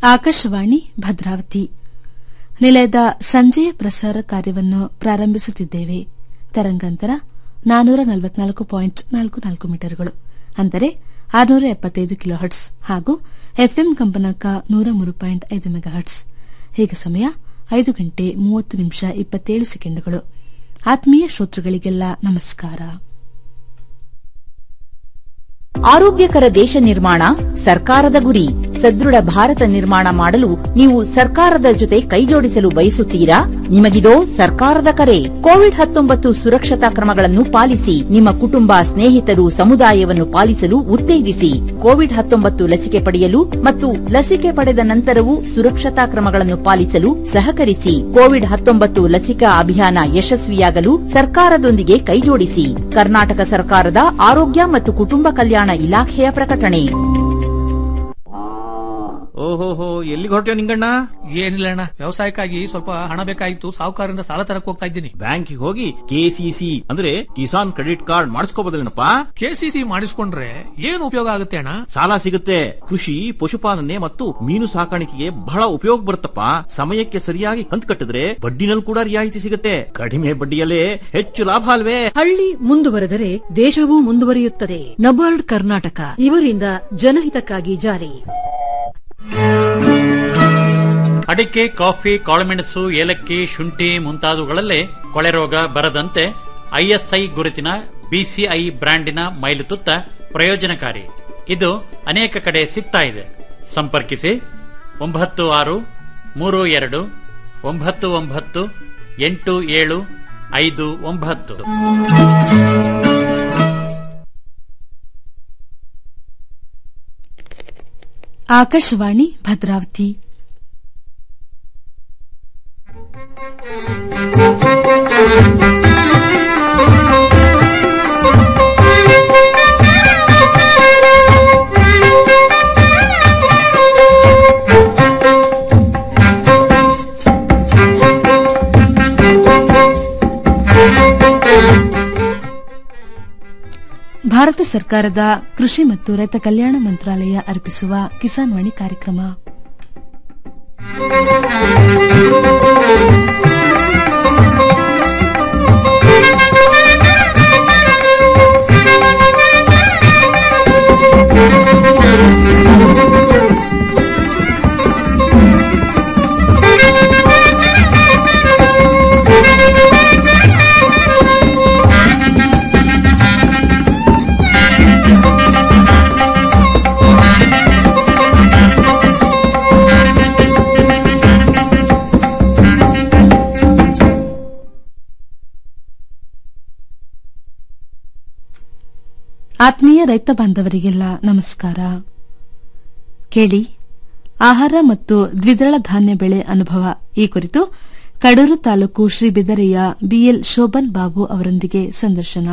ಆಕಾಶವಾಣಿ ಭದ್ರಾವತಿ ನಿಲಯದ ಸಂಜೆಯ ಪ್ರಸಾರ ಕಾರ್ಯವನ್ನು ಪ್ರಾರಂಭಿಸುತ್ತಿದ್ದೇವೆ ತರಂಗಾಂತರ ನಾನೂರ ನಲವತ್ನಾಲ್ಕು ಪಾಯಿಂಟ್ ನಾಲ್ಕು ನಾಲ್ಕು ಮೀಟರ್ಗಳು ಅಂದರೆ ಆರುನೂರ ಎಪ್ಪತ್ತೈದು ಕಿಲೋ ಹರ್ಟ್ಸ್ ಹಾಗೂ ಎಫ್ಎಂ ಕಂಪನಾಂಕ ನೂರ ಮೂರು ಪಾಯಿಂಟ್ ಐದು ಮೆಗಾ ಹರ್ಟ್ಸ್ ಈಗ ಸಮಯ ಐದು ಗಂಟೆ ಮೂವತ್ತು ನಿಮಿಷ ಇಪ್ಪತ್ತೇಳು ಸೆಕೆಂಡುಗಳು ಆತ್ಮೀಯ ಶ್ರೋತೃಗಳಿಗೆಲ್ಲ ನಮಸ್ಕಾರ ಆರೋಗ್ಯಕರ ದೇಶ ನಿರ್ಮಾಣ ಸರ್ಕಾರದ ಗುರಿ ಸದೃಢ ಭಾರತ ನಿರ್ಮಾಣ ಮಾಡಲು ನೀವು ಸರ್ಕಾರದ ಜೊತೆ ಕೈಜೋಡಿಸಲು ಬಯಸುತ್ತೀರಾ ನಿಮಗಿದೋ ಸರ್ಕಾರದ ಕರೆ ಕೋವಿಡ್ ಹತ್ತೊಂಬತ್ತು ಸುರಕ್ಷತಾ ಕ್ರಮಗಳನ್ನು ಪಾಲಿಸಿ ನಿಮ್ಮ ಕುಟುಂಬ ಸ್ನೇಹಿತರು ಸಮುದಾಯವನ್ನು ಪಾಲಿಸಲು ಉತ್ತೇಜಿಸಿ ಕೋವಿಡ್ ಹತ್ತೊಂಬತ್ತು ಲಸಿಕೆ ಪಡೆಯಲು ಮತ್ತು ಲಸಿಕೆ ಪಡೆದ ನಂತರವೂ ಸುರಕ್ಷತಾ ಕ್ರಮಗಳನ್ನು ಪಾಲಿಸಲು ಸಹಕರಿಸಿ ಕೋವಿಡ್ ಹತ್ತೊಂಬತ್ತು ಲಸಿಕಾ ಅಭಿಯಾನ ಯಶಸ್ವಿಯಾಗಲು ಸರ್ಕಾರದೊಂದಿಗೆ ಕೈಜೋಡಿಸಿ ಕರ್ನಾಟಕ ಸರ್ಕಾರದ ಆರೋಗ್ಯ ಮತ್ತು ಕುಟುಂಬ ಕಲ್ಯಾಣ ಇಲಾಖೆಯ ಪ್ರಕಟಣೆ ಓಹೋಹೋ ಎಲ್ಲಿಗೆ ಹೊರಟ್ಯೋ ನಿಂಗಣ್ಣ ಏನಿಲ್ಲ ಅಣ್ಣ ವ್ಯವಸಾಯಕ್ಕಾಗಿ ಸ್ವಲ್ಪ ಹಣ ಬೇಕಾಗಿತ್ತು ಸಾಹುಕಾರರಿಂದ ಸಾಲ ತರಕ್ ಹೋಗ್ತಾ ಇದ್ದೀನಿ ಬ್ಯಾಂಕಿಗೆ ಹೋಗಿ ಕೆಸಿಸಿ ಅಂದ್ರೆ ಕಿಸಾನ್ ಕ್ರೆಡಿಟ್ ಕಾರ್ಡ್ ಮಾಡಿಸ್ಕೋಬೋದಲ್ಲೇನಪ್ಪ ಕೆಸಿಸಿ ಮಾಡಿಸ್ಕೊಂಡ್ರೆ ಏನ್ ಉಪಯೋಗ ಆಗುತ್ತೆ ಅಣ್ಣ ಸಾಲ ಸಿಗುತ್ತೆ ಕೃಷಿ ಪಶುಪಾಲನೆ ಮತ್ತು ಮೀನು ಸಾಕಾಣಿಕೆಗೆ ಬಹಳ ಉಪಯೋಗ ಬರುತ್ತಪ್ಪ ಸಮಯಕ್ಕೆ ಸರಿಯಾಗಿ ಕಂತು ಕಟ್ಟಿದ್ರೆ ಬಡ್ಡಿನಲ್ಲಿ ಕೂಡ ರಿಯಾಯಿತಿ ಸಿಗುತ್ತೆ ಕಡಿಮೆ ಬಡ್ಡಿಯಲ್ಲೇ ಹೆಚ್ಚು ಲಾಭ ಅಲ್ವೇ ಹಳ್ಳಿ ಮುಂದುವರೆದರೆ ದೇಶವೂ ಮುಂದುವರಿಯುತ್ತದೆ ನಬಾರ್ಡ್ ಕರ್ನಾಟಕ ಇವರಿಂದ ಜನಹಿತಕ್ಕಾಗಿ ಜಾರಿ ಅಡಿಕೆ ಕಾಫಿ ಕಾಳುಮೆಣಸು ಏಲಕ್ಕಿ ಶುಂಠಿ ಮುಂತಾದವುಗಳಲ್ಲೇ ಕೊಳೆ ರೋಗ ಬರದಂತೆ ಐಎಸ್ಐ ಗುರುತಿನ ಬಿಸಿಐ ಬ್ರ್ಯಾಂಡಿನ ಮೈಲುತುತ್ತ ಪ್ರಯೋಜನಕಾರಿ ಇದು ಅನೇಕ ಕಡೆ ಸಿಗ್ತಾ ಇದೆ ಸಂಪರ್ಕಿಸಿ ಒಂಬತ್ತು ಆರು ಮೂರು ಎರಡು ಒಂಬತ್ತು ಒಂಬತ್ತು ಎಂಟು ಏಳು ಐದು ಒಂಬತ್ತು ಆಕಾಶವಾಣಿ ಭದ್ರಾವತಿ ಭಾರತ ಸರ್ಕಾರದ ಕೃಷಿ ಮತ್ತು ರೈತ ಕಲ್ಯಾಣ ಮಂತ್ರಾಲಯ ಅರ್ಪಿಸುವ ಕಿಸಾನ್ ವಾಣಿ ಕಾರ್ಯಕ್ರಮ ಆತ್ಮೀಯ ರೈತ ಬಾಂಧವರಿಗೆಲ್ಲ ನಮಸ್ಕಾರ ಕೇಳಿ ಆಹಾರ ಮತ್ತು ದ್ವಿದಳ ಧಾನ್ಯ ಬೆಳೆ ಅನುಭವ ಈ ಕುರಿತು ಕಡೂರು ತಾಲೂಕು ಶ್ರೀ ಬಿದರೆಯ ಬಿಎಲ್ ಶೋಭನ್ ಬಾಬು ಅವರೊಂದಿಗೆ ಸಂದರ್ಶನ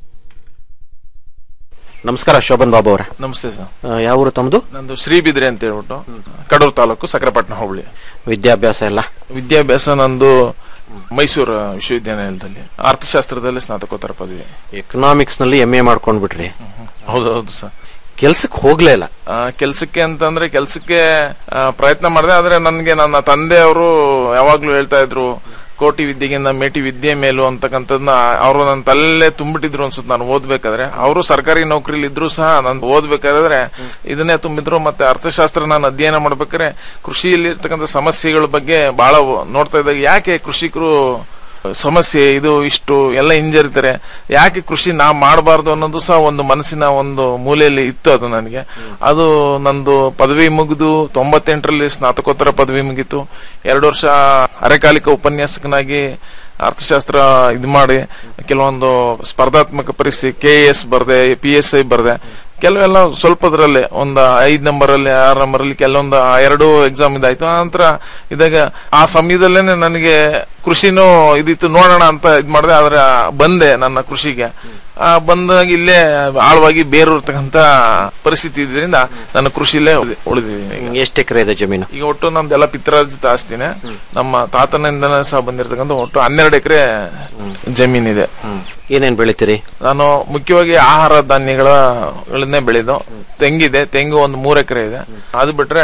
ನಮಸ್ಕಾರ ಶೋಭನ್ ಬಾಬು ಅವರ ನಮಸ್ತೆ ಸರ್ ಯಾವ ಊರು ತಮ್ಮದು ನಂದು ಶ್ರೀಬಿದ್ರೆ ಅಂತ ಹೇಳ್ಬಿಟ್ಟು ಕಡೂರು ತಾಲೂಕು ಸಕರಪಟ್ಟಣ ಹೋಬಳಿ ವಿದ್ಯಾಭ್ಯಾಸ ಎಲ್ಲ ವಿದ್ಯಾಭ್ಯಾಸ ನಂದು ಮೈಸೂರು ವಿಶ್ವವಿದ್ಯಾನಿಲಯದಲ್ಲಿ ಅರ್ಥಶಾಸ್ತ್ರದಲ್ಲಿ ಸ್ನಾತಕೋತ್ತರ ಪದವಿ ಎಕನಾಮಿಕ್ಸ್ ನಲ್ಲಿ ಎಂ ಎ ಮಾಡ್ಕೊಂಡ್ಬಿಟ್ರಿ ಹೌದೌದು ಸರ್ ಕೆಲ್ಸಕ್ಕೆ ಹೋಗ್ಲೇ ಇಲ್ಲ ಆ, ಕೆಲ್ಸಕ್ಕೆ ಅಂತಂದ್ರೆ ಕೆಲ್ಸಕ್ಕೆ ಆ, ಪ್ರಯತ್ನ ಮಾಡಿದೆ ಆದ್ರೆ ನನ್ಗೆ ನನ್ನ ತಂದೆ ಅವರು ಯಾವಾಗ್ಲೂ ಹೇಳ್ತಾ ಇದ್ರು ಕೋಟಿ ವಿದ್ಯೆಗಿಂತ ಮೇಟಿ ವಿದ್ಯೆ ಮೇಲು ಅಂತಕ್ಕಂಥದ್ನ ಅವರು ನನ್ನ ತಲ್ಲೇ ತುಂಬಿಟ್ಟಿದ್ರು ಅನ್ಸುತ್ತೆ ನಾನು ಓದ್ಬೇಕಾದ್ರೆ ಅವರು ಸರ್ಕಾರಿ ನೌಕರಿಲಿ ಇದ್ರು ಸಹ ನಾನು ಓದ್ಬೇಕಾದ್ರೆ ಇದನ್ನೇ ತುಂಬಿದ್ರು ಮತ್ತೆ ಅರ್ಥಶಾಸ್ತ್ರ ನಾನು ಅಧ್ಯಯನ ಮಾಡ್ಬೇಕಾದ್ರೆ ಕೃಷಿಯಲ್ಲಿ ಇರ್ತಕ್ಕಂಥ ಸಮಸ್ಯೆಗಳ ಬಗ್ಗೆ ಬಹಳ ನೋಡ್ತಾ ಇದ್ದಾಗ ಯಾಕೆ ಕೃಷಿಕರು ಸಮಸ್ಯೆ ಇದು ಇಷ್ಟು ಎಲ್ಲ ಹಿಂಜರಿತಾರೆ ಯಾಕೆ ಕೃಷಿ ನಾ ಮಾಡಬಾರ್ದು ಅನ್ನೋದು ಸಹ ಒಂದು ಮನಸ್ಸಿನ ಒಂದು ಮೂಲೆಯಲ್ಲಿ ಇತ್ತು ಅದು ನನಗೆ ಅದು ನಂದು ಪದವಿ ಮುಗಿದು ತೊಂಬತ್ತೆಂಟರಲ್ಲಿ ಸ್ನಾತಕೋತ್ತರ ಪದವಿ ಮುಗೀತು ಎರಡು ವರ್ಷ ಅರೆಕಾಲಿಕ ಉಪನ್ಯಾಸಕನಾಗಿ ಅರ್ಥಶಾಸ್ತ್ರ ಇದು ಮಾಡಿ ಕೆಲವೊಂದು ಸ್ಪರ್ಧಾತ್ಮಕ ಪರೀಕ್ಷೆ ಕೆ ಎಸ್ ಬರ್ದೆ ಪಿ ಎಸ್ ಐ ಬರ್ದೆ ಕೆಲವೆಲ್ಲ ಸ್ವಲ್ಪದ್ರಲ್ಲೇ ಒಂದು ಐದ್ ನಂಬರ್ ಅಲ್ಲಿ ಆರು ನಂಬರ್ ಅಲ್ಲಿ ಕೆಲವೊಂದು ಎರಡು ಎಕ್ಸಾಮ್ ಇದಾಯ್ತು ಆನಂತರ ಇದಾಗ ಆ ಸಮಯದಲ್ಲೇನೆ ನನಗೆ ಕೃಷಿನೂ ಇದಿತ್ತು ನೋಡೋಣ ಅಂತ ಇದ್ ಮಾಡಿದೆ ಆದ್ರೆ ಬಂದೆ ನನ್ನ ಕೃಷಿಗೆ ಆ ಬಂದಾಗ ಇಲ್ಲೇ ಆಳವಾಗಿ ಬೇರೂರ್ತಕ್ಕಂತ ಪರಿಸ್ಥಿತಿ ಇದರಿಂದ ನನ್ನ ಕೃಷಿಲೇ ಉಳಿದಿದ್ದೀನಿ ಎಷ್ಟು ಎಕರೆ ಇದೆ ಜಮೀನು ಈಗ ಒಟ್ಟು ನಮ್ದೆಲ್ಲ ಪಿತ್ರಾರ್ಜಿತ ಆಸ್ತಿನೇ ನಮ್ಮ ತಾತನಿಂದನೇ ಸಹ ಬಂದಿರತಕ್ಕಂಥ ಒಟ್ಟು ಹನ್ನೆರಡು ಎಕರೆ ಜಮೀನಿದೆ ಏನೇನ್ ಬೆಳಿತೀರಿ ನಾನು ಮುಖ್ಯವಾಗಿ ಆಹಾರ ಧಾನ್ಯಗಳನ್ನೇ ಬೆಳೆದು ತೆಂಗಿದೆ ತೆಂಗು ಒಂದು ಮೂರ್ ಎಕರೆ ಇದೆ ಅದು ಬಿಟ್ರೆ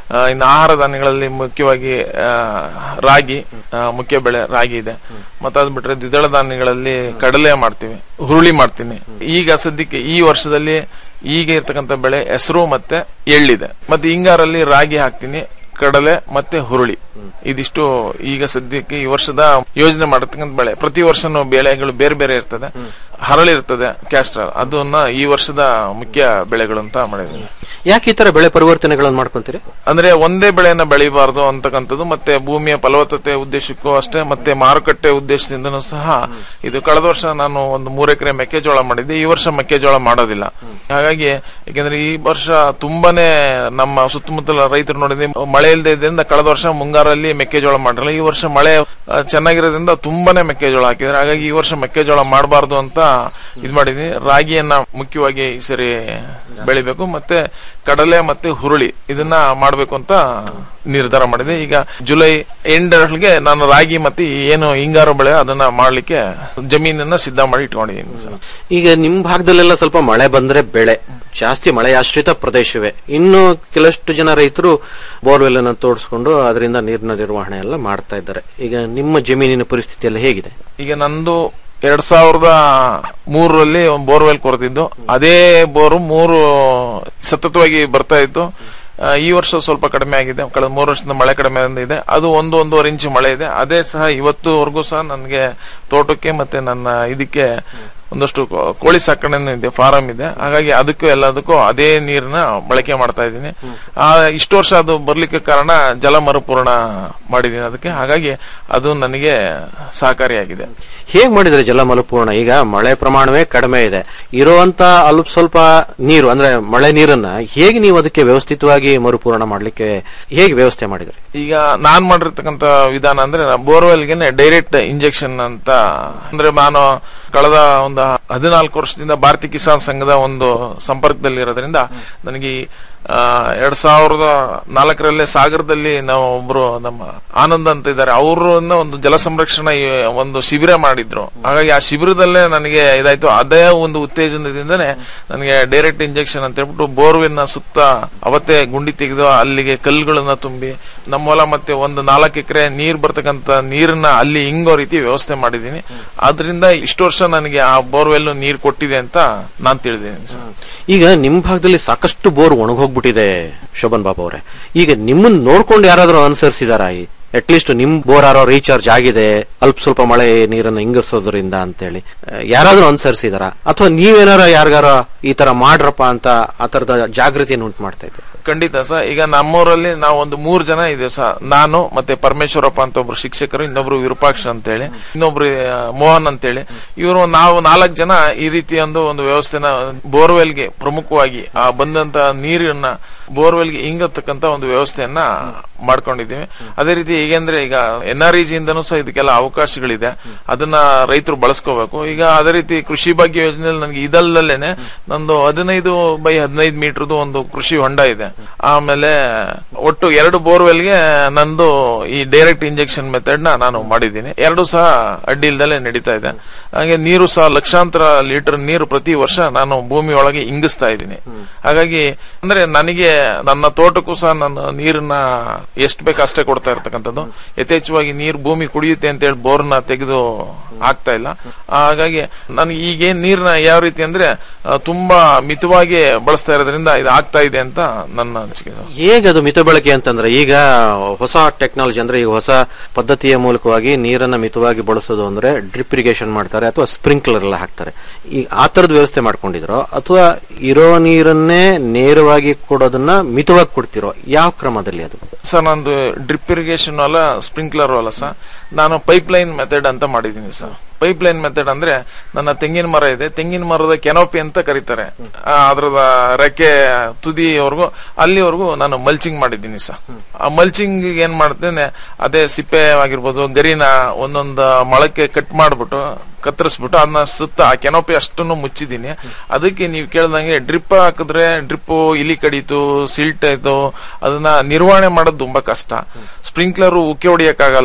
ಆ, ಇನ್ನು ಆಹಾರ ಧಾನ್ಯಗಳಲ್ಲಿ ಮುಖ್ಯವಾಗಿ ಆ, ರಾಗಿ ಆ, ಮುಖ್ಯ ಬೆಳೆ ರಾಗಿ ಇದೆ ಮತ್ತೆ ಅದ್ ಬಿಟ್ರೆ ದ್ವಿದಳ ಧಾನ್ಯಗಳಲ್ಲಿ ಕಡಲೆ ಮಾಡ್ತೀವಿ ಹುರುಳಿ ಮಾಡ್ತೀನಿ ಈಗ ಸದ್ಯಕ್ಕೆ ಈ ವರ್ಷದಲ್ಲಿ ಈಗ ಇರ್ತಕ್ಕಂಥ ಬೆಳೆ ಹೆಸರು ಮತ್ತೆ ಎಳ್ಳಿದೆ ಮತ್ತೆ ಹಿಂಗಾರಲ್ಲಿ ರಾಗಿ ಹಾಕ್ತೀನಿ ಕಡಲೆ ಮತ್ತೆ ಹುರುಳಿ ಇದಿಷ್ಟು ಈಗ ಸದ್ಯಕ್ಕೆ ಈ ವರ್ಷದ ಯೋಜನೆ ಮಾಡತಕ್ಕಂಥ ಬೆಳೆ ಪ್ರತಿ ವರ್ಷನೂ ಬೆಳೆಗಳು ಬೇರೆ ಬೇರೆ ಇರ್ತದೆ ಹರಳಿರ್ತದೆ ಕ್ಯಾಸ್ಟ್ರಾಲ್ ಅದನ್ನ ಈ ವರ್ಷದ ಮುಖ್ಯ ಬೆಳೆಗಳು ಅಂತ ಮಾಡಿದ್ದೀನಿ ಯಾಕೆ ಈ ತರ ಬೆಳೆ ಪರಿವರ್ತನೆಗಳನ್ನು ಮಾಡ್ಕೊಂತೀರಿ ಅಂದ್ರೆ ಒಂದೇ ಬೆಳೆಯನ್ನ ಬೆಳಿಬಾರ್ದು ಅಂತಕ್ಕಂಥದ್ದು ಮತ್ತೆ ಭೂಮಿಯ ಫಲವತ್ತತೆ ಉದ್ದೇಶಕ್ಕೂ ಅಷ್ಟೇ ಮತ್ತೆ ಮಾರುಕಟ್ಟೆ ಉದ್ದೇಶದಿಂದನೂ ಸಹ ಇದು ಕಳೆದ ವರ್ಷ ನಾನು ಒಂದು ಮೂರು ಎಕರೆ ಮೆಕ್ಕೆಜೋಳ ಮಾಡಿದ್ದೆ ಈ ವರ್ಷ ಮೆಕ್ಕೆಜೋಳ ಮಾಡೋದಿಲ್ಲ ಹಾಗಾಗಿ ಯಾಕೆಂದ್ರೆ ಈ ವರ್ಷ ತುಂಬಾನೇ ನಮ್ಮ ಸುತ್ತಮುತ್ತಲ ರೈತರು ನೋಡಿದ್ರೆ ಮಳೆ ಇಲ್ಲದೆ ಇದ್ರಿಂದ ಕಳೆದ ವರ್ಷ ಮುಂಗಾರಲ್ಲಿ ಮೆಕ್ಕೆಜೋಳ ಮಾಡಿರಲ್ಲ ಈ ವರ್ಷ ಮಳೆ ಆ, ಚೆನ್ನಾಗಿರೋದ್ರಿಂದ ತುಂಬಾನೇ ಮೆಕ್ಕೆಜೋಳ ಹಾಕಿದ್ರೆ ಹಾಗಾಗಿ ಈ ವರ್ಷ ಮೆಕ್ಕೆಜೋಳ ಮಾಡಬಾರ್ದು ಅಂತ ಇದ್ ಮಾಡಿದೀನಿ ರಾಗಿಯನ್ನ ಮುಖ್ಯವಾಗಿ ಈ ಸರಿ ಬೆಳಿಬೇಕು ಮತ್ತೆ ಕಡಲೆ ಮತ್ತೆ ಹುರುಳಿ ಇದನ್ನ ಮಾಡ್ಬೇಕು ಅಂತ ನಿರ್ಧಾರ ಮಾಡಿದೆ ಈಗ ಜುಲೈ ಎಂಡರೊಳಗೆ ನಾನು ರಾಗಿ ಮತ್ತೆ ಈ ಏನು ಹಿಂಗಾರು ಬೆಳೆ ಅದನ್ನ ಮಾಡ್ಲಿಕ್ಕೆ ಜಮೀನನ್ನ ಸಿದ್ಧ ಮಾಡಿ ಇಟ್ಕೊಂಡಿದ್ದೀನಿ ಸರ್ ಈಗ ನಿಮ್ ಭಾಗದಲ್ಲೆಲ್ಲ ಸ್ವಲ್ಪ ಮಳೆ ಬಂದ್ರೆ ಬೆಳೆ ಜಾಸ್ತಿ ಮಳೆ ಆಶ್ರಿತ ಪ್ರದೇಶವೇ ಇನ್ನು ಕೆಲಷ್ಟು ಜನ ರೈತರು ಬೋರ್ವೆಲ್ ಅನ್ನು ತೋಡಿಸ್ಕೊಂಡು ಅದರಿಂದ ನೀರಿನ ನಿರ್ವಹಣೆ ಎಲ್ಲ ಮಾಡ್ತಾ ಇದ್ದಾರೆ ಈಗ ನಿಮ್ಮ ಜಮೀನಿನ ಪರಿಸ್ಥಿತಿ ಎಲ್ಲ ಹೇಗಿದೆ ಈಗ ನಂದು ಎರಡ್ ಸಾವಿರದ ಮೂರರಲ್ಲಿ ಒಂದು ಬೋರ್ವೆಲ್ ಕೊರೆದಿದ್ದು ಅದೇ ಬೋರು ಮೂರು ಸತತವಾಗಿ ಬರ್ತಾ ಇತ್ತು ಆ, ಈ ವರ್ಷ ಸ್ವಲ್ಪ ಕಡಿಮೆ ಆಗಿದೆ ಕಳೆದ ಮೂರು ವರ್ಷದಿಂದ ಮಳೆ ಕಡಿಮೆ ಇದೆ ಅದು ಒಂದು ಒಂದೂವರೆ ಇಂಚು ಮಳೆ ಇದೆ ಅದೇ ಸಹ ಇವತ್ತುವರೆಗೂ ಸಹ ನನಗೆ ತೋಟಕ್ಕೆ ಮತ್ತೆ ನನ್ನ ಇದಕ್ಕೆ ಒಂದಷ್ಟು ಕೋ- ಕೋಳಿ ಸಾಕಣೆ ಇದೆ ಫಾರಂ ಇದೆ ಹಾಗಾಗಿ ಅದಕ್ಕೂ ಎಲ್ಲದಕ್ಕೂ ಅದೇ ನೀರನ್ನ ಬಳಕೆ ಮಾಡ್ತಾ ಇದ್ದೀನಿ ಆ ಇಷ್ಟು ವರ್ಷ ಅದು ಬರ್ಲಿಕ್ಕೆ ಕಾರಣ ಜಲ ಮರುಪೂರ್ಣ ಮಾಡಿದ್ದೀನಿ ಅದಕ್ಕೆ ಹಾಗಾಗಿ ಅದು ನನಗೆ ಸಹಕಾರಿಯಾಗಿದೆ ಹೇಗ್ ಮಾಡಿದ್ರೆ ಜಲ ಮರುಪೂರ್ಣ ಈಗ ಮಳೆ ಪ್ರಮಾಣವೇ ಕಡಿಮೆ ಇದೆ ಇರುವಂತ ಅಲ್ಪ ಸ್ವಲ್ಪ ನೀರು ಅಂದ್ರೆ ಮಳೆ ನೀರನ್ನ ಹೇಗೆ ನೀವು ಅದಕ್ಕೆ ವ್ಯವಸ್ಥಿತವಾಗಿ ಮರುಪೂರ್ಣ ಮಾಡ್ಲಿಕ್ಕೆ ಹೇಗೆ ವ್ಯವಸ್ಥೆ ಮಾಡಿದ್ರಿ ಈಗ ನಾನ್ ಮಾಡಿರ್ತಕ್ಕಂತ ವಿಧಾನ ಅಂದ್ರೆ ಬೋರ್ವೆಲ್ಗೆ ಡೈರೆಕ್ಟ್ ಇಂಜೆಕ್ಷನ್ ಅಂತ ಅಂದ್ರೆ ನಾನು ಕಳೆದ ಒಂದು ಹದಿನಾಲ್ಕು ವರ್ಷದಿಂದ ಭಾರತೀಯ ಕಿಸಾನ್ ಸಂಘದ ಒಂದು ಸಂಪರ್ಕದಲ್ಲಿ ಇರೋದ್ರಿಂದ ನನಗೆ ಈ, ಆ, ಎರಡ್ ಸಾವಿರದ ನಾಲ್ಕರಲ್ಲೇ ಸಾಗರದಲ್ಲಿ ನಾವು ಒಬ್ರು ನಮ್ಮ ಆನಂದ್ ಅಂತ ಇದ್ದಾರೆ ಅವ್ರನ್ನ ಒಂದು ಜಲ ಸಂರಕ್ಷಣಾ ಈ ಒಂದು ಶಿಬಿರ ಮಾಡಿದ್ರು ಹಾಗಾಗಿ ಆ ಶಿಬಿರದಲ್ಲೇ ನನಗೆ ಇದಾಯ್ತು ಅದೇ ಒಂದು ಉತ್ತೇಜನದಿಂದನೇ ನನಗೆ ಡೈರೆಕ್ಟ್ ಇಂಜೆಕ್ಷನ್ ಅಂತ ಹೇಳ್ಬಿಟ್ಟು ಬೋರ್ವೆಲ್ನ ಸುತ್ತ ಅವತ್ತೇ ಗುಂಡಿ ತೆಗೆದು ಅಲ್ಲಿಗೆ ಕಲ್ಲುಗಳನ್ನ ತುಂಬಿ ನಮ್ಮ ಹೊಲ ಮತ್ತೆ ಒಂದು ನಾಲ್ಕು ಎಕರೆ ನೀರ್ ಬರ್ತಕ್ಕಂತ ನೀರನ್ನ ಅಲ್ಲಿ ಹಿಂಗೋ ರೀತಿ ವ್ಯವಸ್ಥೆ ಮಾಡಿದೀನಿ ಆದ್ರಿಂದ ಇಷ್ಟು ವರ್ಷ ನನಗೆ ಆ ಬೋರ್ವೆಲ್ ನೀರ್ ಕೊಟ್ಟಿದೆ ಅಂತ ನಾನ್ ತಿಳಿದೀನಿ ಸರ್. ಈಗ ನಿಮ್ ಭಾಗದಲ್ಲಿ ಸಾಕಷ್ಟು ಬೋರ್ ಒಣಗೋಗ್ಬಿಟ್ಟಿದೆ ಶೋಭನ್ ಬಾಬು ಅವರೇ ಈಗ ನಿಮ್ಮನ್ನ ನೋಡ್ಕೊಂಡು ಯಾರಾದ್ರೂ ಅನುಸರಿಸಿದಾರ ಅಟ್ ಲೀಸ್ಟ್ ನಿಮ್ ಬೋರ್ ಯಾರೋ ರೀಚಾರ್ಜ್ ಆಗಿದೆ ಅಲ್ಪ ಸ್ವಲ್ಪ ಮಳೆ ನೀರನ್ನು ಇಂಗಿಸೋದ್ರಿಂದ ಅಂತೇಳಿ ಆ, ಯಾರಾದ್ರೂ ಅನುಸರಿಸಿದಾರ ಅಥವಾ ನೀವೇನಾರ ಯಾರಿಗಾರ ಈ ತರ ಮಾಡ್ರಪ್ಪ ಅಂತ ಆ ತರದ ಜಾಗೃತಿಯನ್ನು ಉಂಟು ಮಾಡ್ತಾ ಇದ್ದೀರಾ ಖಂಡಿತ ಸರ್ ಈಗ ನಮ್ಮೂರಲ್ಲಿ ನಾವು ಒಂದು ಮೂರ್ ಜನ ಇದ್ದೇವೆ ಸರ್ ನಾನು ಮತ್ತೆ ಪರಮೇಶ್ವರಪ್ಪ ಅಂತ ಒಬ್ರು ಶಿಕ್ಷಕರು ಇನ್ನೊಬ್ರು ವಿರೂಪಾಕ್ಷ ಅಂತೇಳಿ ಇನ್ನೊಬ್ರು ಆ, ಮೋಹನ್ ಅಂತೇಳಿ ಇವರು ನಾವು ನಾಲ್ಕು ಜನ ಈ ರೀತಿಯ ಒಂದು ಒಂದು ವ್ಯವಸ್ಥೆನ ಬೋರ್ವೆಲ್ಗೆ ಪ್ರಮುಖವಾಗಿ ಆ ಬಂದಂತ ನೀರನ್ನ ಬೋರ್ವೆಲ್ಗೆ ಇಂಗತಕ್ಕಂತ ಒಂದು ವ್ಯವಸ್ಥೆಯನ್ನ ಮಾಡ್ಕೊಂಡಿದ್ದೀವಿ ಅದೇ ರೀತಿ ಹೇಗೆಂದ್ರೆ ಈಗ ಎನ್ ಆರ್ ಇಂದನೂ ಸಹ ಇದಕ್ಕೆಲ್ಲ ಅವಕಾಶಗಳಿದೆ ಅದನ್ನ ರೈತರು ಬಳಸ್ಕೋಬೇಕು ಈಗ ಅದೇ ರೀತಿ ಕೃಷಿ ಭಾಗ್ಯ ಯೋಜನೆಯಲ್ಲಿ ನನಗೆ ಇದಲ್ಲದೇನೆ ನಂದು ಹದಿನೈದು ಬೈ ಹದಿನೈದು ಮೀಟರ್ದು ಒಂದು ಕೃಷಿ ಹೊಂಡ ಇದೆ ಆಮೇಲೆ ಒಟ್ಟು ಎರಡು ಬೋರ್ವೆಲ್ಗೆ ನಂದು ಈ ಡೈರೆಕ್ಟ್ ಇಂಜೆಕ್ಷನ್ ಮೆಥಡ್ ನ ನಾನು ಮಾಡಿದ್ದೀನಿ ಎರಡು ಸಹ ಅಡ್ಡಿ ಇಲ್ದಲೆ ನಡೀತಾ ಇದೆ ಹಾಗೆ ನೀರು ಸಹ ಲಕ್ಷಾಂತರ ಲೀಟರ್ ನೀರು ಪ್ರತಿ ವರ್ಷ ನಾನು ಭೂಮಿ ಒಳಗೆ ಇಂಗಿಸ್ತಾ ಇದ್ದೀನಿ ಹಾಗಾಗಿ ಅಂದ್ರೆ ನನಗೆ ನನ್ನ ತೋಟಕ್ಕೂ ಸಹ ನಾನು ನೀರನ್ನ ಎಷ್ಟು ಬೇಕು ಅಷ್ಟೇ ಕೊಡ್ತಾ ಇರ್ತಕ್ಕಂಥದ್ದು ಯಥೇಚ್ಛವಾಗಿ ನೀರು ಭೂಮಿ ಕುಡಿಯುತ್ತೆ ಅಂತ ಹೇಳಿ ಬೋರ್ನ ತೆಗೆದು ಆಗ್ತಾ ಇಲ್ಲ ಹಾಗಾಗಿ ನನಗೆ ಈಗೇನ್ ನೀರ್ನ ಯಾವ ರೀತಿ ಅಂದ್ರೆ ಆ, ತುಂಬಾ ಮಿತವಾಗಿ ಬಳಸ್ತಾ ಇರೋದ್ರಿಂದ ಇದು ಆಗ್ತಾ ಇದೆ ಅಂತ ನನ್ನ ಅನಿಸಿಕೆ ಸರ್. ಹೇಗೆ ಅದು ಮಿತ ಬಳಕೆ ಅಂತಂದ್ರೆ ಈಗ ಹೊಸ ಟೆಕ್ನಾಲಜಿ ಅಂದ್ರೆ ಈಗ ಹೊಸ ಪದ್ಧತಿಯ ಮೂಲಕವಾಗಿ ನೀರನ್ನ ಮಿತವಾಗಿ ಬಳಸೋದು ಅಂದ್ರೆ ಡ್ರಿಪ್ ಇರಿಗೇಷನ್ ಮಾಡ್ತಾರೆ ಅಥವಾ ಸ್ಪ್ರಿಂಕ್ಲರ್ ಎಲ್ಲ ಹಾಕ್ತಾರೆ ಈ ಆ ತರದ ವ್ಯವಸ್ಥೆ ಮಾಡ್ಕೊಂಡಿದ್ರು ಅಥವಾ ಇರೋ ನೀರನ್ನೇ ನೇರವಾಗಿ ಕೊಡೋದನ್ನ ಮಿತವಾಗಿ ಕೊಡ್ತಿರೋ ಯಾವ ಕ್ರಮದಲ್ಲಿ ಅದು ಸರ್ ನಂದು ಡ್ರಿಪ್ ಇರಿಗೇಷನ್ ಅಲ್ಲ ಸ್ಪ್ರಿಂಕ್ಲರ್ ಅಲ್ಲ ಸರ್ ನಾನು ಪೈಪ್ ಲೈನ್ ಮೆಥಡ್ ಅಂತ ಮಾಡಿದ್ದೀನಿ ಸರ್ ಪೈಪ್ ಲೈನ್ ಮೆಥಡ್ ಅಂದ್ರೆ ನನ್ನ ತೆಂಗಿನ ಮರ ಇದೆ ತೆಂಗಿನ ಮರದ ಕೆನೋಪಿ ಅಂತ ಕರೀತಾರೆ ಆ, ಅದ್ರದ ರೆಕ್ಕೆ ತುದಿವರೆಗೂ ಅಲ್ಲಿವರೆಗೂ ನಾನು ಮಲ್ಚಿಂಗ್ ಮಾಡಿದ್ದೀನಿ ಸರ್ ಆ ಮಲ್ಚಿಂಗ್ ಏನ್ ಮಾಡ್ತೇನೆ ಅದೇ ಸಿಪ್ಪೆ ಆಗಿರ್ಬೋದು ಗರಿನ ಒಂದೊಂದು ಮೊಳಕ್ಕೆ ಕಟ್ ಮಾಡ್ಬಿಟ್ಟು ಕತ್ತರಿಸ್ಬಿಟ್ಟು ಅದನ್ನ ಸುತ್ತ ಆ ಕೆನೋಪಿ ಅಷ್ಟನ್ನು ಮುಚ್ಚಿದ್ದೀನಿ ಅದಕ್ಕೆ ನೀವು ಕೇಳ್ದಂಗೆ ಡ್ರಿಪ್ ಹಾಕಿದ್ರೆ ಡ್ರಿಪ್ ಇಲಿ ಕಡಿತು ಸಿಲ್ಟ್ ಆಯ್ತು ಅದನ್ನ ನಿರ್ವಹಣೆ ಮಾಡೋದು ತುಂಬಾ ಕಷ್ಟ ಸ್ಪ್ರಿಂಕ್ಲರ್ ಉಕ್ಕೆ ಹೊಡಿಯಕ್ಕಾಗಲ್ಲ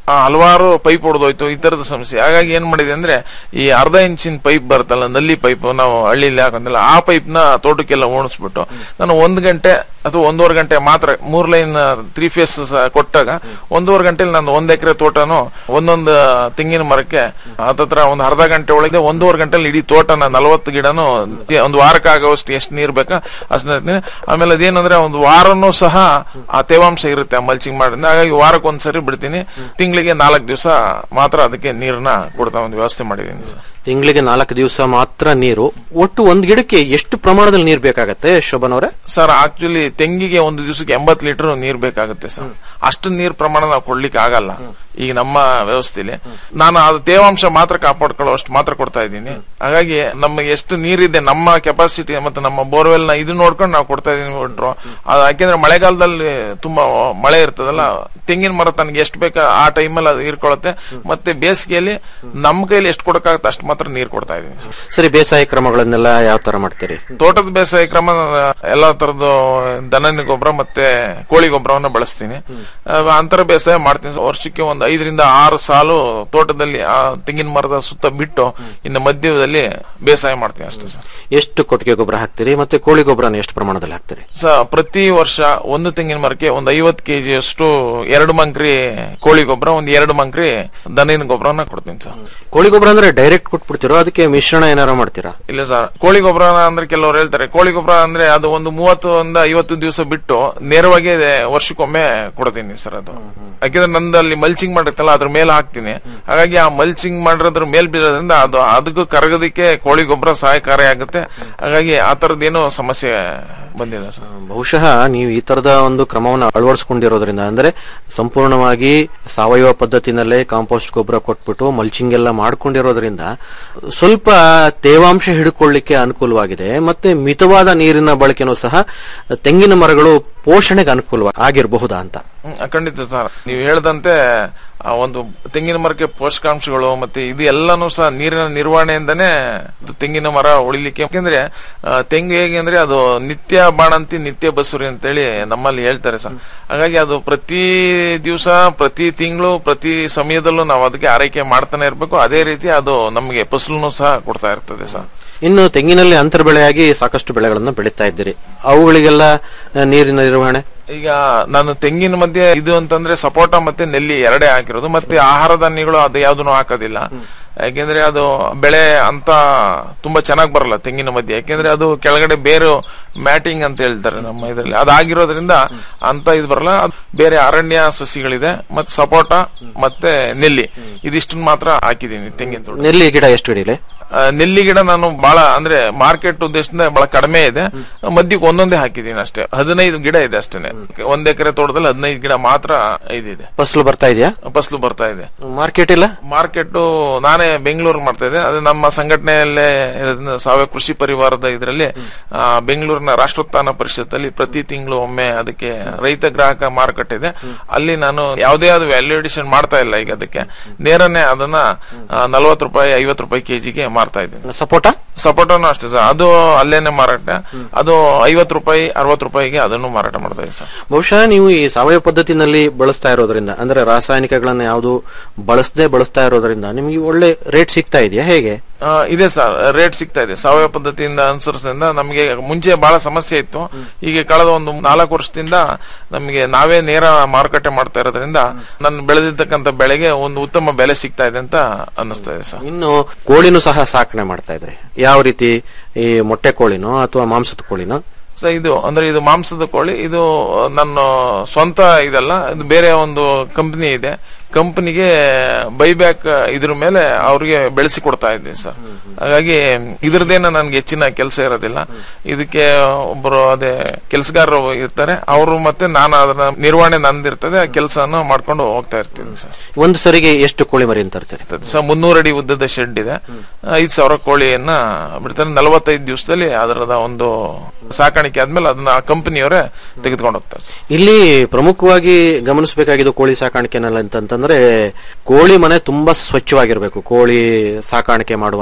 ಆ, ಹಲವಾರು ಪೈಪ್ ಹೊಡೆದೋಯ್ತು ಈ ತರದ ಸಮಸ್ಯೆ ಹಾಗಾಗಿ ಏನ್ ಮಾಡಿದೆ ಅಂದ್ರೆ ಈ ಅರ್ಧ ಇಂಚಿನ ಪೈಪ್ ಬರುತ್ತಲ್ಲ ನಲ್ಲಿ ಪೈಪ್ ನಾವು ಹಳ್ಳಿಲಿ ಹಾಕಂತಿಲ್ಲ ಆ ಪೈಪ್ ನ ತೋಟಕ್ಕೆಲ್ಲ ಓಣಿಸ್ಬಿಟ್ಟು ನಾನು ಒಂದ್ ಗಂಟೆ ಅಥವಾ ಒಂದೂವರೆ ಗಂಟೆ ಮಾತ್ರ ಮೂರ್ ಲೈನ್ ತ್ರೀ ಫೇಸ್ ಕೊಟ್ಟಾಗ ಒಂದೂವರೆ ಗಂಟೆಲಿ ನಾನು ಒಂದ್ ಎಕರೆ ತೋಟನು ಒಂದೊಂದು ತೆಂಗಿನ ಮರಕ್ಕೆ ಹತ್ತತ್ರ ಒಂದು ಅರ್ಧ ಗಂಟೆ ಒಳಗೆ ಒಂದೂವರೆ ಗಂಟೆಲಿ ಇಡೀ ತೋಟನ ನಲವತ್ತು ಗಿಡನು ಒಂದು ವಾರಕ್ಕೆ ಆಗೋಷ್ಟು ಎಷ್ಟು ನೀರ್ ಬೇಕಾ ಅಷ್ಟು ನೀರ್ ಆಮೇಲೆ ಅದೇನಂದ್ರೆ ಒಂದು ವಾರನೂ ಸಹ ಆ ತೇವಾಂಶ ಇರುತ್ತೆ ಆ ಮಲ್ಚಿಂಗ್ ಮಾಡಿದ್ರೆ ಹಾಗಾಗಿ ವಾರಕ್ಕೆ ಒಂದ್ಸರಿ ಬಿಡ್ತೀನಿ ತಿಂಗಳಿಗೆ ನಾಲ್ಕು ದಿವಸ ಮಾತ್ರ ಅದಕ್ಕೆ ನೀರನ್ನ ಕೊಡ್ತಾ ಒಂದು ವ್ಯವಸ್ಥೆ ಮಾಡಿದ್ದೀನಿ ಸರ್ ತಿಂಗಳಿಗೆ ನಾಲ್ಕು ದಿವಸ ಮಾತ್ರ ನೀರು ಒಟ್ಟು ಒಂದ್ ಗಿಡಕ್ಕೆ ಎಷ್ಟು ಪ್ರಮಾಣದಲ್ಲಿ ನೀರ್ ಬೇಕಾಗತ್ತೆ ಶೋಭನ್ ಅವರೇ ಸರ್ ಆಕ್ಚುಲಿ ತೆಂಗಿಗೆ ಒಂದು ದಿವಸಕ್ಕೆ ಎಂಬತ್ ಲೀಟರ್ ನೀರ್ ಬೇಕಾಗುತ್ತೆ ಸರ್ ಅಷ್ಟು ನೀರ್ ಪ್ರಮಾಣ ನಾವು ಕೊಡ್ಲಿಕ್ಕೆ ಆಗಲ್ಲ ಈಗ ನಮ್ಮ ವ್ಯವಸ್ಥೆಲಿ ನಾನು ಅದು ತೇವಾಂಶ ಮಾತ್ರ ಕಾಪಾಡ್ಕೊಳ್ಳೋ ಅಷ್ಟು ಮಾತ್ರ ಕೊಡ್ತಾ ಇದ್ದೀನಿ ಹಾಗಾಗಿ ನಮಗೆ ಎಷ್ಟು ನೀರಿದೆ ನಮ್ಮ ಕೆಪಾಸಿಟಿ ಮತ್ತೆ ನಮ್ಮ ಬೋರ್ವೆಲ್ ನ ಇದು ನೋಡ್ಕೊಂಡು ನಾವು ಕೊಡ್ತಾ ಇದೀನಿ ಬಿಟ್ರು ಅದು ಯಾಕೆಂದ್ರೆ ಮಳೆಗಾಲದಲ್ಲಿ ತುಂಬಾ ಮಳೆ ಇರ್ತದಲ್ಲ ತೆಂಗಿನ ಮರ ತನಗೆ ಎಷ್ಟು ಬೇಕಾ ಆ ಟೈಮಲ್ಲಿ ಅದು ಇರ್ಕೊಳತ್ತೆ ಮತ್ತೆ ಬೇಸಿಗೆಯಲ್ಲಿ ನಮ್ಮ ಕೈಲಿ ಎಷ್ಟು ಕೊಡಕ್ಕಾಗತ್ತೆ ಅಷ್ಟು ಮಾತ್ರ ನೀರ್ ಕೊಡ್ತಾ ಇದೀನಿ ಸರ್ ಸರಿ ಬೇಸಾಯ ಕ್ರಮಗಳನ್ನೆಲ್ಲ ಯಾವ ತರ ಮಾಡ್ತೀರಿ ತೋಟದ ಬೇಸಾಯ ಕ್ರಮ ಎಲ್ಲಾ ತರದ್ದು ದನನ ಗೊಬ್ಬರ ಮತ್ತೆ ಕೋಳಿ ಗೊಬ್ಬರವನ್ನ ಬಳಸ್ತೀನಿ ಆ, ಅಂತರ ಬೇಸಾಯ ಮಾಡ್ತೀನಿ ಸರ್. ವರ್ಷಕ್ಕೆ ಒಂದು ಐದರಿಂದ ಆರು ಸಾಲು ತೋಟದಲ್ಲಿ ಆ ತೆಂಗಿನ ಮರದ ಸುತ್ತ ಬಿಟ್ಟು ಇನ್ನು ಮಧ್ಯದಲ್ಲಿ ಬೇಸಾಯ ಮಾಡ್ತೀನಿ ಅಷ್ಟೇ ಸರ್ ಎಷ್ಟು ಕೊಟ್ಟಿಗೆ ಗೊಬ್ಬರ ಹಾಕ್ತೀರಿ ಮತ್ತೆ ಕೋಳಿ ಗೊಬ್ಬರನ ಎಷ್ಟು ಪ್ರಮಾಣದಲ್ಲಿ ಹಾಕ್ತೀರಿ ಸ ಪ್ರತಿ ವರ್ಷ ಒಂದು ತೆಂಗಿನ ಮರಕ್ಕೆ ಒಂದು ಐವತ್ತು ಕೆಜಿ ಅಷ್ಟು ಎರಡು ಮಂಕ್ರಿ ಕೋಳಿ ಗೊಬ್ಬರ ಒಂದು ಎರಡು ಮಂಕ್ರಿ ದನಿನ ಗೊಬ್ಬರನ ಕೊಡ್ತೀನಿ ಸರ್ ಕೋಳಿ ಗೊಬ್ಬರ ಅಂದ್ರೆ ಡೈರೆಕ್ಟ್ ಕೊಟ್ಬಿಡ್ತೀರೋ ಅದಕ್ಕೆ ಮಿಶ್ರಣ ಏನಾರ ಮಾಡ್ತೀರಾ ಇಲ್ಲ ಸರ್ ಕೋಳಿ ಗೊಬ್ಬರ ಅಂದ್ರೆ ಕೆಲವರು ಹೇಳ್ತಾರೆ ಕೋಳಿ ಗೊಬ್ಬರ ಅಂದ್ರೆ ಅದು ಒಂದು ಮೂವತ್ತರಿಂದ ಐವತ್ತು ದಿವಸ ಬಿಟ್ಟು ನೇರವಾಗಿ ವರ್ಷಕ್ಕೊಮ್ಮೆ ಕೊಡ್ತೀನಿ ಸರ್ ಅದು ಯಾಕೆಂದ್ರೆ ನಂದಲ್ಲಿ ಮಲ್ಚಿಂಗ್ ಮಾಡಿರ್ತಲ್ಲ ಅದ್ರ ಮೇಲೆ ಹಾಕ್ತೀನಿ ಹಾಗಾಗಿ ಆ ಮಲ್ಚಿಂಗ್ ಮಾಡಿರೋದ್ರ ಮೇಲ್ ಬೀಳೋದ್ರಿಂದ ಅದು ಅದಕ್ಕೂ ಕರಗೋದಕ್ಕೆ ಕೋಳಿ ಗೊಬ್ಬರ ಸಹಾಯಕಾರಿ ಆಗುತ್ತೆ ಹಾಗಾಗಿ ಆ ತರದ್ದೇನು ಸಮಸ್ಯೆ ಬಂದಿಲ್ಲ ಸರ್ ಬಹುಶಃ ನೀವು ಈ ತರದ ಒಂದು ಕ್ರಮವನ್ನು ಅಳವಡಿಸ್ಕೊಂಡಿರೋದ್ರಿಂದ ಅಂದ್ರೆ ಸಂಪೂರ್ಣವಾಗಿ ಸಾವಯವ ಪದ್ಧತಿನಲ್ಲೇ ಕಾಂಪೋಸ್ಟ್ ಗೊಬ್ಬರ ಕೊಟ್ಬಿಟ್ಟು ಮಲ್ಚಿಂಗ್ ಎಲ್ಲ ಮಾಡ್ಕೊಂಡಿರೋದ್ರಿಂದ ಸ್ವಲ್ಪ ತೇವಾಂಶ ಹಿಡ್ಕೊಳ್ಳಿಕ್ಕೆ ಅನುಕೂಲವಾಗಿದೆ ಮತ್ತೆ ಮಿತವಾದ ನೀರಿನ ಬಳಕೆನೂ ಸಹ ತೆಂಗಿನ ಮರಗಳು ಪೋಷಣೆಗೆ ಅನುಕೂಲ ಆಗಿರಬಹುದಾ ಅಂತ ಹ್ಮ್, ಖಂಡಿತ ಸರ್ ನೀವು ಹೇಳ್ದಂತೆ ಆ ಒಂದು ತೆಂಗಿನ ಮರಕ್ಕೆ ಪೋಷಕಾಂಶಗಳು ಮತ್ತೆ ಇದು ಎಲ್ಲಾನು ಸಹ ನೀರಿನ ನಿರ್ವಹಣೆಯಿಂದನೇ ಇದು ತೆಂಗಿನ ಮರ ಉಳಿಲಿಕ್ಕೆ ಯಾಕೆಂದ್ರೆ ಆ, ತೆಂಗು ಹೇಗೆ ಅಂದ್ರೆ ಅದು ನಿತ್ಯ ಬಾಣಂತಿ ನಿತ್ಯ ಬಸುರಿ ಅಂತೇಳಿ ನಮ್ಮಲ್ಲಿ ಹೇಳ್ತಾರೆ ಸರ್ ಹಾಗಾಗಿ ಅದು ಪ್ರತಿ ದಿವಸ ಪ್ರತಿ ತಿಂಗಳು ಪ್ರತಿ ಸಮಯದಲ್ಲೂ ನಾವು ಅದಕ್ಕೆ ಆರೈಕೆ ಮಾಡ್ತಾನೆ ಇರ್ಬೇಕು ಅದೇ ರೀತಿ ಅದು ನಮಗೆ ಫಸಲನ್ನು ಸಹ ಕೊಡ್ತಾ ಇರ್ತದೆ ಸರ್ ಇನ್ನು ತೆಂಗಿನಲ್ಲಿ ಅಂತರ ಬೆಳೆಯಾಗಿ ಸಾಕಷ್ಟು ಬೆಳೆಗಳನ್ನ ಬೆಳೀತಾ ಇದ್ದೀರಿ ಅವುಗಳಿಗೆಲ್ಲ ಆ, ನೀರಿನ ನಿರ್ವಹಣೆ ಈಗ ನಾನು ತೆಂಗಿನ ಮಧ್ಯೆ ಇದು ಅಂತಂದ್ರೆ ಸಪೋಟ ಮತ್ತೆ ನೆಲ್ಲಿ ಎರಡೇ ಹಾಕಿರೋದು ಮತ್ತೆ ಆಹಾರ ಧಾನ್ಯಗಳು ಅದು ಯಾವ್ದನ್ನು ಹಾಕೋದಿಲ್ಲ ಯಾಕೆಂದ್ರೆ ಅದು ಬೆಳೆ ಅಂತ ತುಂಬಾ ಚೆನ್ನಾಗಿ ಬರಲ್ಲ ತೆಂಗಿನ ಮಧ್ಯೆ ಯಾಕೆಂದ್ರೆ ಅದು ಕೆಳಗಡೆ ಬೇರು ಮ್ಯಾಟಿಂಗ್ ಅಂತ ಹೇಳ್ತಾರೆ ನಮ್ಮ ಇದರಲ್ಲಿ ಅದಾಗಿರೋದ್ರಿಂದ ಅಂತ ಇದು ಬರಲ್ಲ ಅದ್ ಬೇರೆ ಅರಣ್ಯ ಸಸಿಗಳಿದೆ ಮತ್ತೆ ಸಪೋಟ ಮತ್ತೆ ನೆಲ್ಲಿ ಇದಿಷ್ಟನ್ನ ಮಾತ್ರ ಹಾಕಿದೀನಿ ತೆಂಗಿನ ತೋಟ ನೆಲ್ಲಿ ಗಿಡ ಎಷ್ಟು ಹಿಡಿಲಿ ಆ, ನೆಲ್ಲಿ ಗಿಡ ನಾನು ಬಹಳ ಅಂದ್ರೆ ಮಾರ್ಕೆಟ್ ಉದ್ದೇಶದಿಂದ ಬಹಳ ಕಡಿಮೆ ಇದೆ ಮಧ್ಯಕ್ಕೆ ಒಂದೊಂದೇ ಹಾಕಿದೀನಿ ಅಷ್ಟೇ ಹದಿನೈದು ಗಿಡ ಇದೆ ಅಷ್ಟೇನೆ ಒಂದ್ ಎಕರೆ ತೋಟದಲ್ಲಿ ಹದಿನೈದು ಗಿಡ ಮಾತ್ರ ಇದಿದೆ ಫಸಲು ಬರ್ತಾ ಇದೆಯಾ ಫಸಲು ಬರ್ತಾ ಇದೆ ಮಾರ್ಕೆಟ್ ಇಲ್ಲ ಮಾರ್ಕೆಟ್ ನಾನೇ ಬೆಂಗಳೂರು ಮಾಡ್ತಾ ಇದ್ದೆ ಅದು ನಮ್ಮ ಸಂಘಟನೆಯಲ್ಲೇ ಇರೋದ್ರಿಂದ ಸಾವಯವ ಕೃಷಿ ಪರಿವಾರದ ಇದರಲ್ಲಿ ಆ, ಬೆಂಗಳೂರಿನ ರಾಷ್ಟ್ರೋತ್ಥಾನ ಪರಿಷತ್ತಲ್ಲಿ ಪ್ರತಿ ತಿಂಗಳು ಒಮ್ಮೆ ಅದಕ್ಕೆ ರೈತ ಗ್ರಾಹಕ ಮಾರುಕಟ್ಟೆ ಇದೆ ಅಲ್ಲಿ ನಾನು ಯಾವುದೇ ಆದ ವ್ಯಾಲ್ಯೂಡೇಷನ್ ಮಾಡ್ತಾ ಇಲ್ಲ ಈಗ ಅದಕ್ಕೆ ನೇರನೇ ಅದನ್ನ ನಲವತ್ತು ರೂಪಾಯಿ ಐವತ್ತು ರೂಪಾಯಿ ಕೆಜಿಗೆ ಮಾರ್ತಾ ಇದ್ದೀನಿ ಸಪೋಟ ಸಪೋಟನು ಅಷ್ಟೇ ಸರ್ ಅದು ಅಲ್ಲೇನೆ ಮಾರಾಟ ಅದು ಐವತ್ತು ರೂಪಾಯಿ ಅರವತ್ತು ರೂಪಾಯಿಗೆ ಅದನ್ನು ಮಾರಾಟ ಮಾಡ್ತಾ ಇದೆ ಸರ್ ಬಹುಶಃ ನೀವು ಈ ಸಾವಯವ ಪದ್ಧತಿನಲ್ಲಿ ಬಳಸ್ತಾ ಇರೋದ್ರಿಂದ ಅಂದ್ರೆ ರಾಸಾಯನಿಕಗಳನ್ನ ಯಾವುದು ಬಳಸದೆ ಬಳಸ್ತಾ ಇರೋದ್ರಿಂದ ನಿಮ್ಗೆ ಒಳ್ಳೆ ರೇಟ್ ಸಿಗ್ತಾ ಇದೆಯಾ ಹೇಗೆ ಆ, ಇದೆ ಸರ್ ರೇಟ್ ಸಿಗ್ತಾ ಇದೆ ಸಾವಯವ ಪದ್ಧತಿಯಿಂದ ಅನುಸರಿಸೋದ್ರಿಂದ ನಮಗೆ ಮುಂಚೆ ಬಹಳ ಸಮಸ್ಯೆ ಇತ್ತು ಈಗ ಕಳೆದ ಒಂದು ನಾಲ್ಕು ವರ್ಷದಿಂದ ನಮಗೆ ನಾವೇ ನೇರ ಮಾರುಕಟ್ಟೆ ಮಾಡ್ತಾ ಇರೋದ್ರಿಂದ ನಾನು ಬೆಳೆದಿರ್ತಕ್ಕಂಥ ಬೆಳೆಗೆ ಒಂದು ಉತ್ತಮ ಬೆಲೆ ಸಿಗ್ತಾ ಇದೆ ಅಂತ ಅನ್ನಿಸ್ತಾ ಇದೆ ಸರ್ ಇನ್ನು ಕೋಳಿನೂ ಸಹ ಸಾಕಣೆ ಮಾಡ್ತಾ ಇದ್ರಿ ಯಾವ ರೀತಿ ಈ ಮೊಟ್ಟೆ ಕೋಳಿನೋ ಅಥವಾ ಮಾಂಸದ ಕೋಳಿನೋ ಸೊ ಇದು ಅಂದ್ರೆ ಇದು ಮಾಂಸದ ಕೋಳಿ ಇದು ನನ್ನ ಸ್ವಂತ ಇದಲ್ಲ ಇದು ಬೇರೆ ಒಂದು ಕಂಪನಿ ಇದೆ ಕಂಪನಿಗೆ ಬೈಬ್ಯಾಕ್ ಇದ್ರ ಮೇಲೆ ಅವ್ರಿಗೆ ಬೆಳೆಸಿ ಕೊಡ್ತಾ ಇದ್ದೀನಿ ಸರ್ ಹಾಗಾಗಿ ಇದ್ರದ್ದೇನ ನನ್ಗೆ ಹೆಚ್ಚಿನ ಕೆಲಸ ಇರೋದಿಲ್ಲ ಇದಕ್ಕೆ ಒಬ್ಬರು ಅದೇ ಕೆಲಸಗಾರರು ಇರ್ತಾರೆ ಅವರು ಮತ್ತೆ ನಾನು ಅದನ್ನ ನಿರ್ವಹಣೆ ನಂದಿರ್ತದೆ ಆ ಕೆಲಸನ ಮಾಡ್ಕೊಂಡು ಹೋಗ್ತಾ ಇರ್ತೀನಿ ಸರ್ ಒಂದು ಸರಿಗೆ ಎಷ್ಟು ಕೋಳಿ ಮರಿ ತರ್ತೀರಿ ಸರ್ ಮುನ್ನೂರು ಅಡಿ ಉದ್ದದ ಶೆಡ್ ಇದೆ ಐದು ಸಾವಿರ ಕೋಳಿಯನ್ನ ಬಿಡ್ತಾರೆ ನಲವತ್ತೈದು ದಿವಸದಲ್ಲಿ ಅದರದ ಒಂದು ಸಾಕಾಣಿಕೆ ಆದ್ಮೇಲೆ ಅದನ್ನ ಕಂಪನಿಯವರೇ ತೆಗೆದುಕೊಂಡು ಹೋಗ್ತಾರೆ ಸರ್. ಇಲ್ಲಿ ಪ್ರಮುಖವಾಗಿ ಗಮನಿಸಬೇಕಾಗಿದ್ದು ಕೋಳಿ ಸಾಕಾಣಿಕೆನಲ್ಲಿ ಅಂತಂತಂದ್ರೆ ಕೋಳಿ ಮನೆ ತುಂಬಾ ಸ್ವಚ್ಛವಾಗಿರ್ಬೇಕು ಕೋಳಿ ಸಾಕಾಣಿಕೆ ಮಾಡುವಂತಹ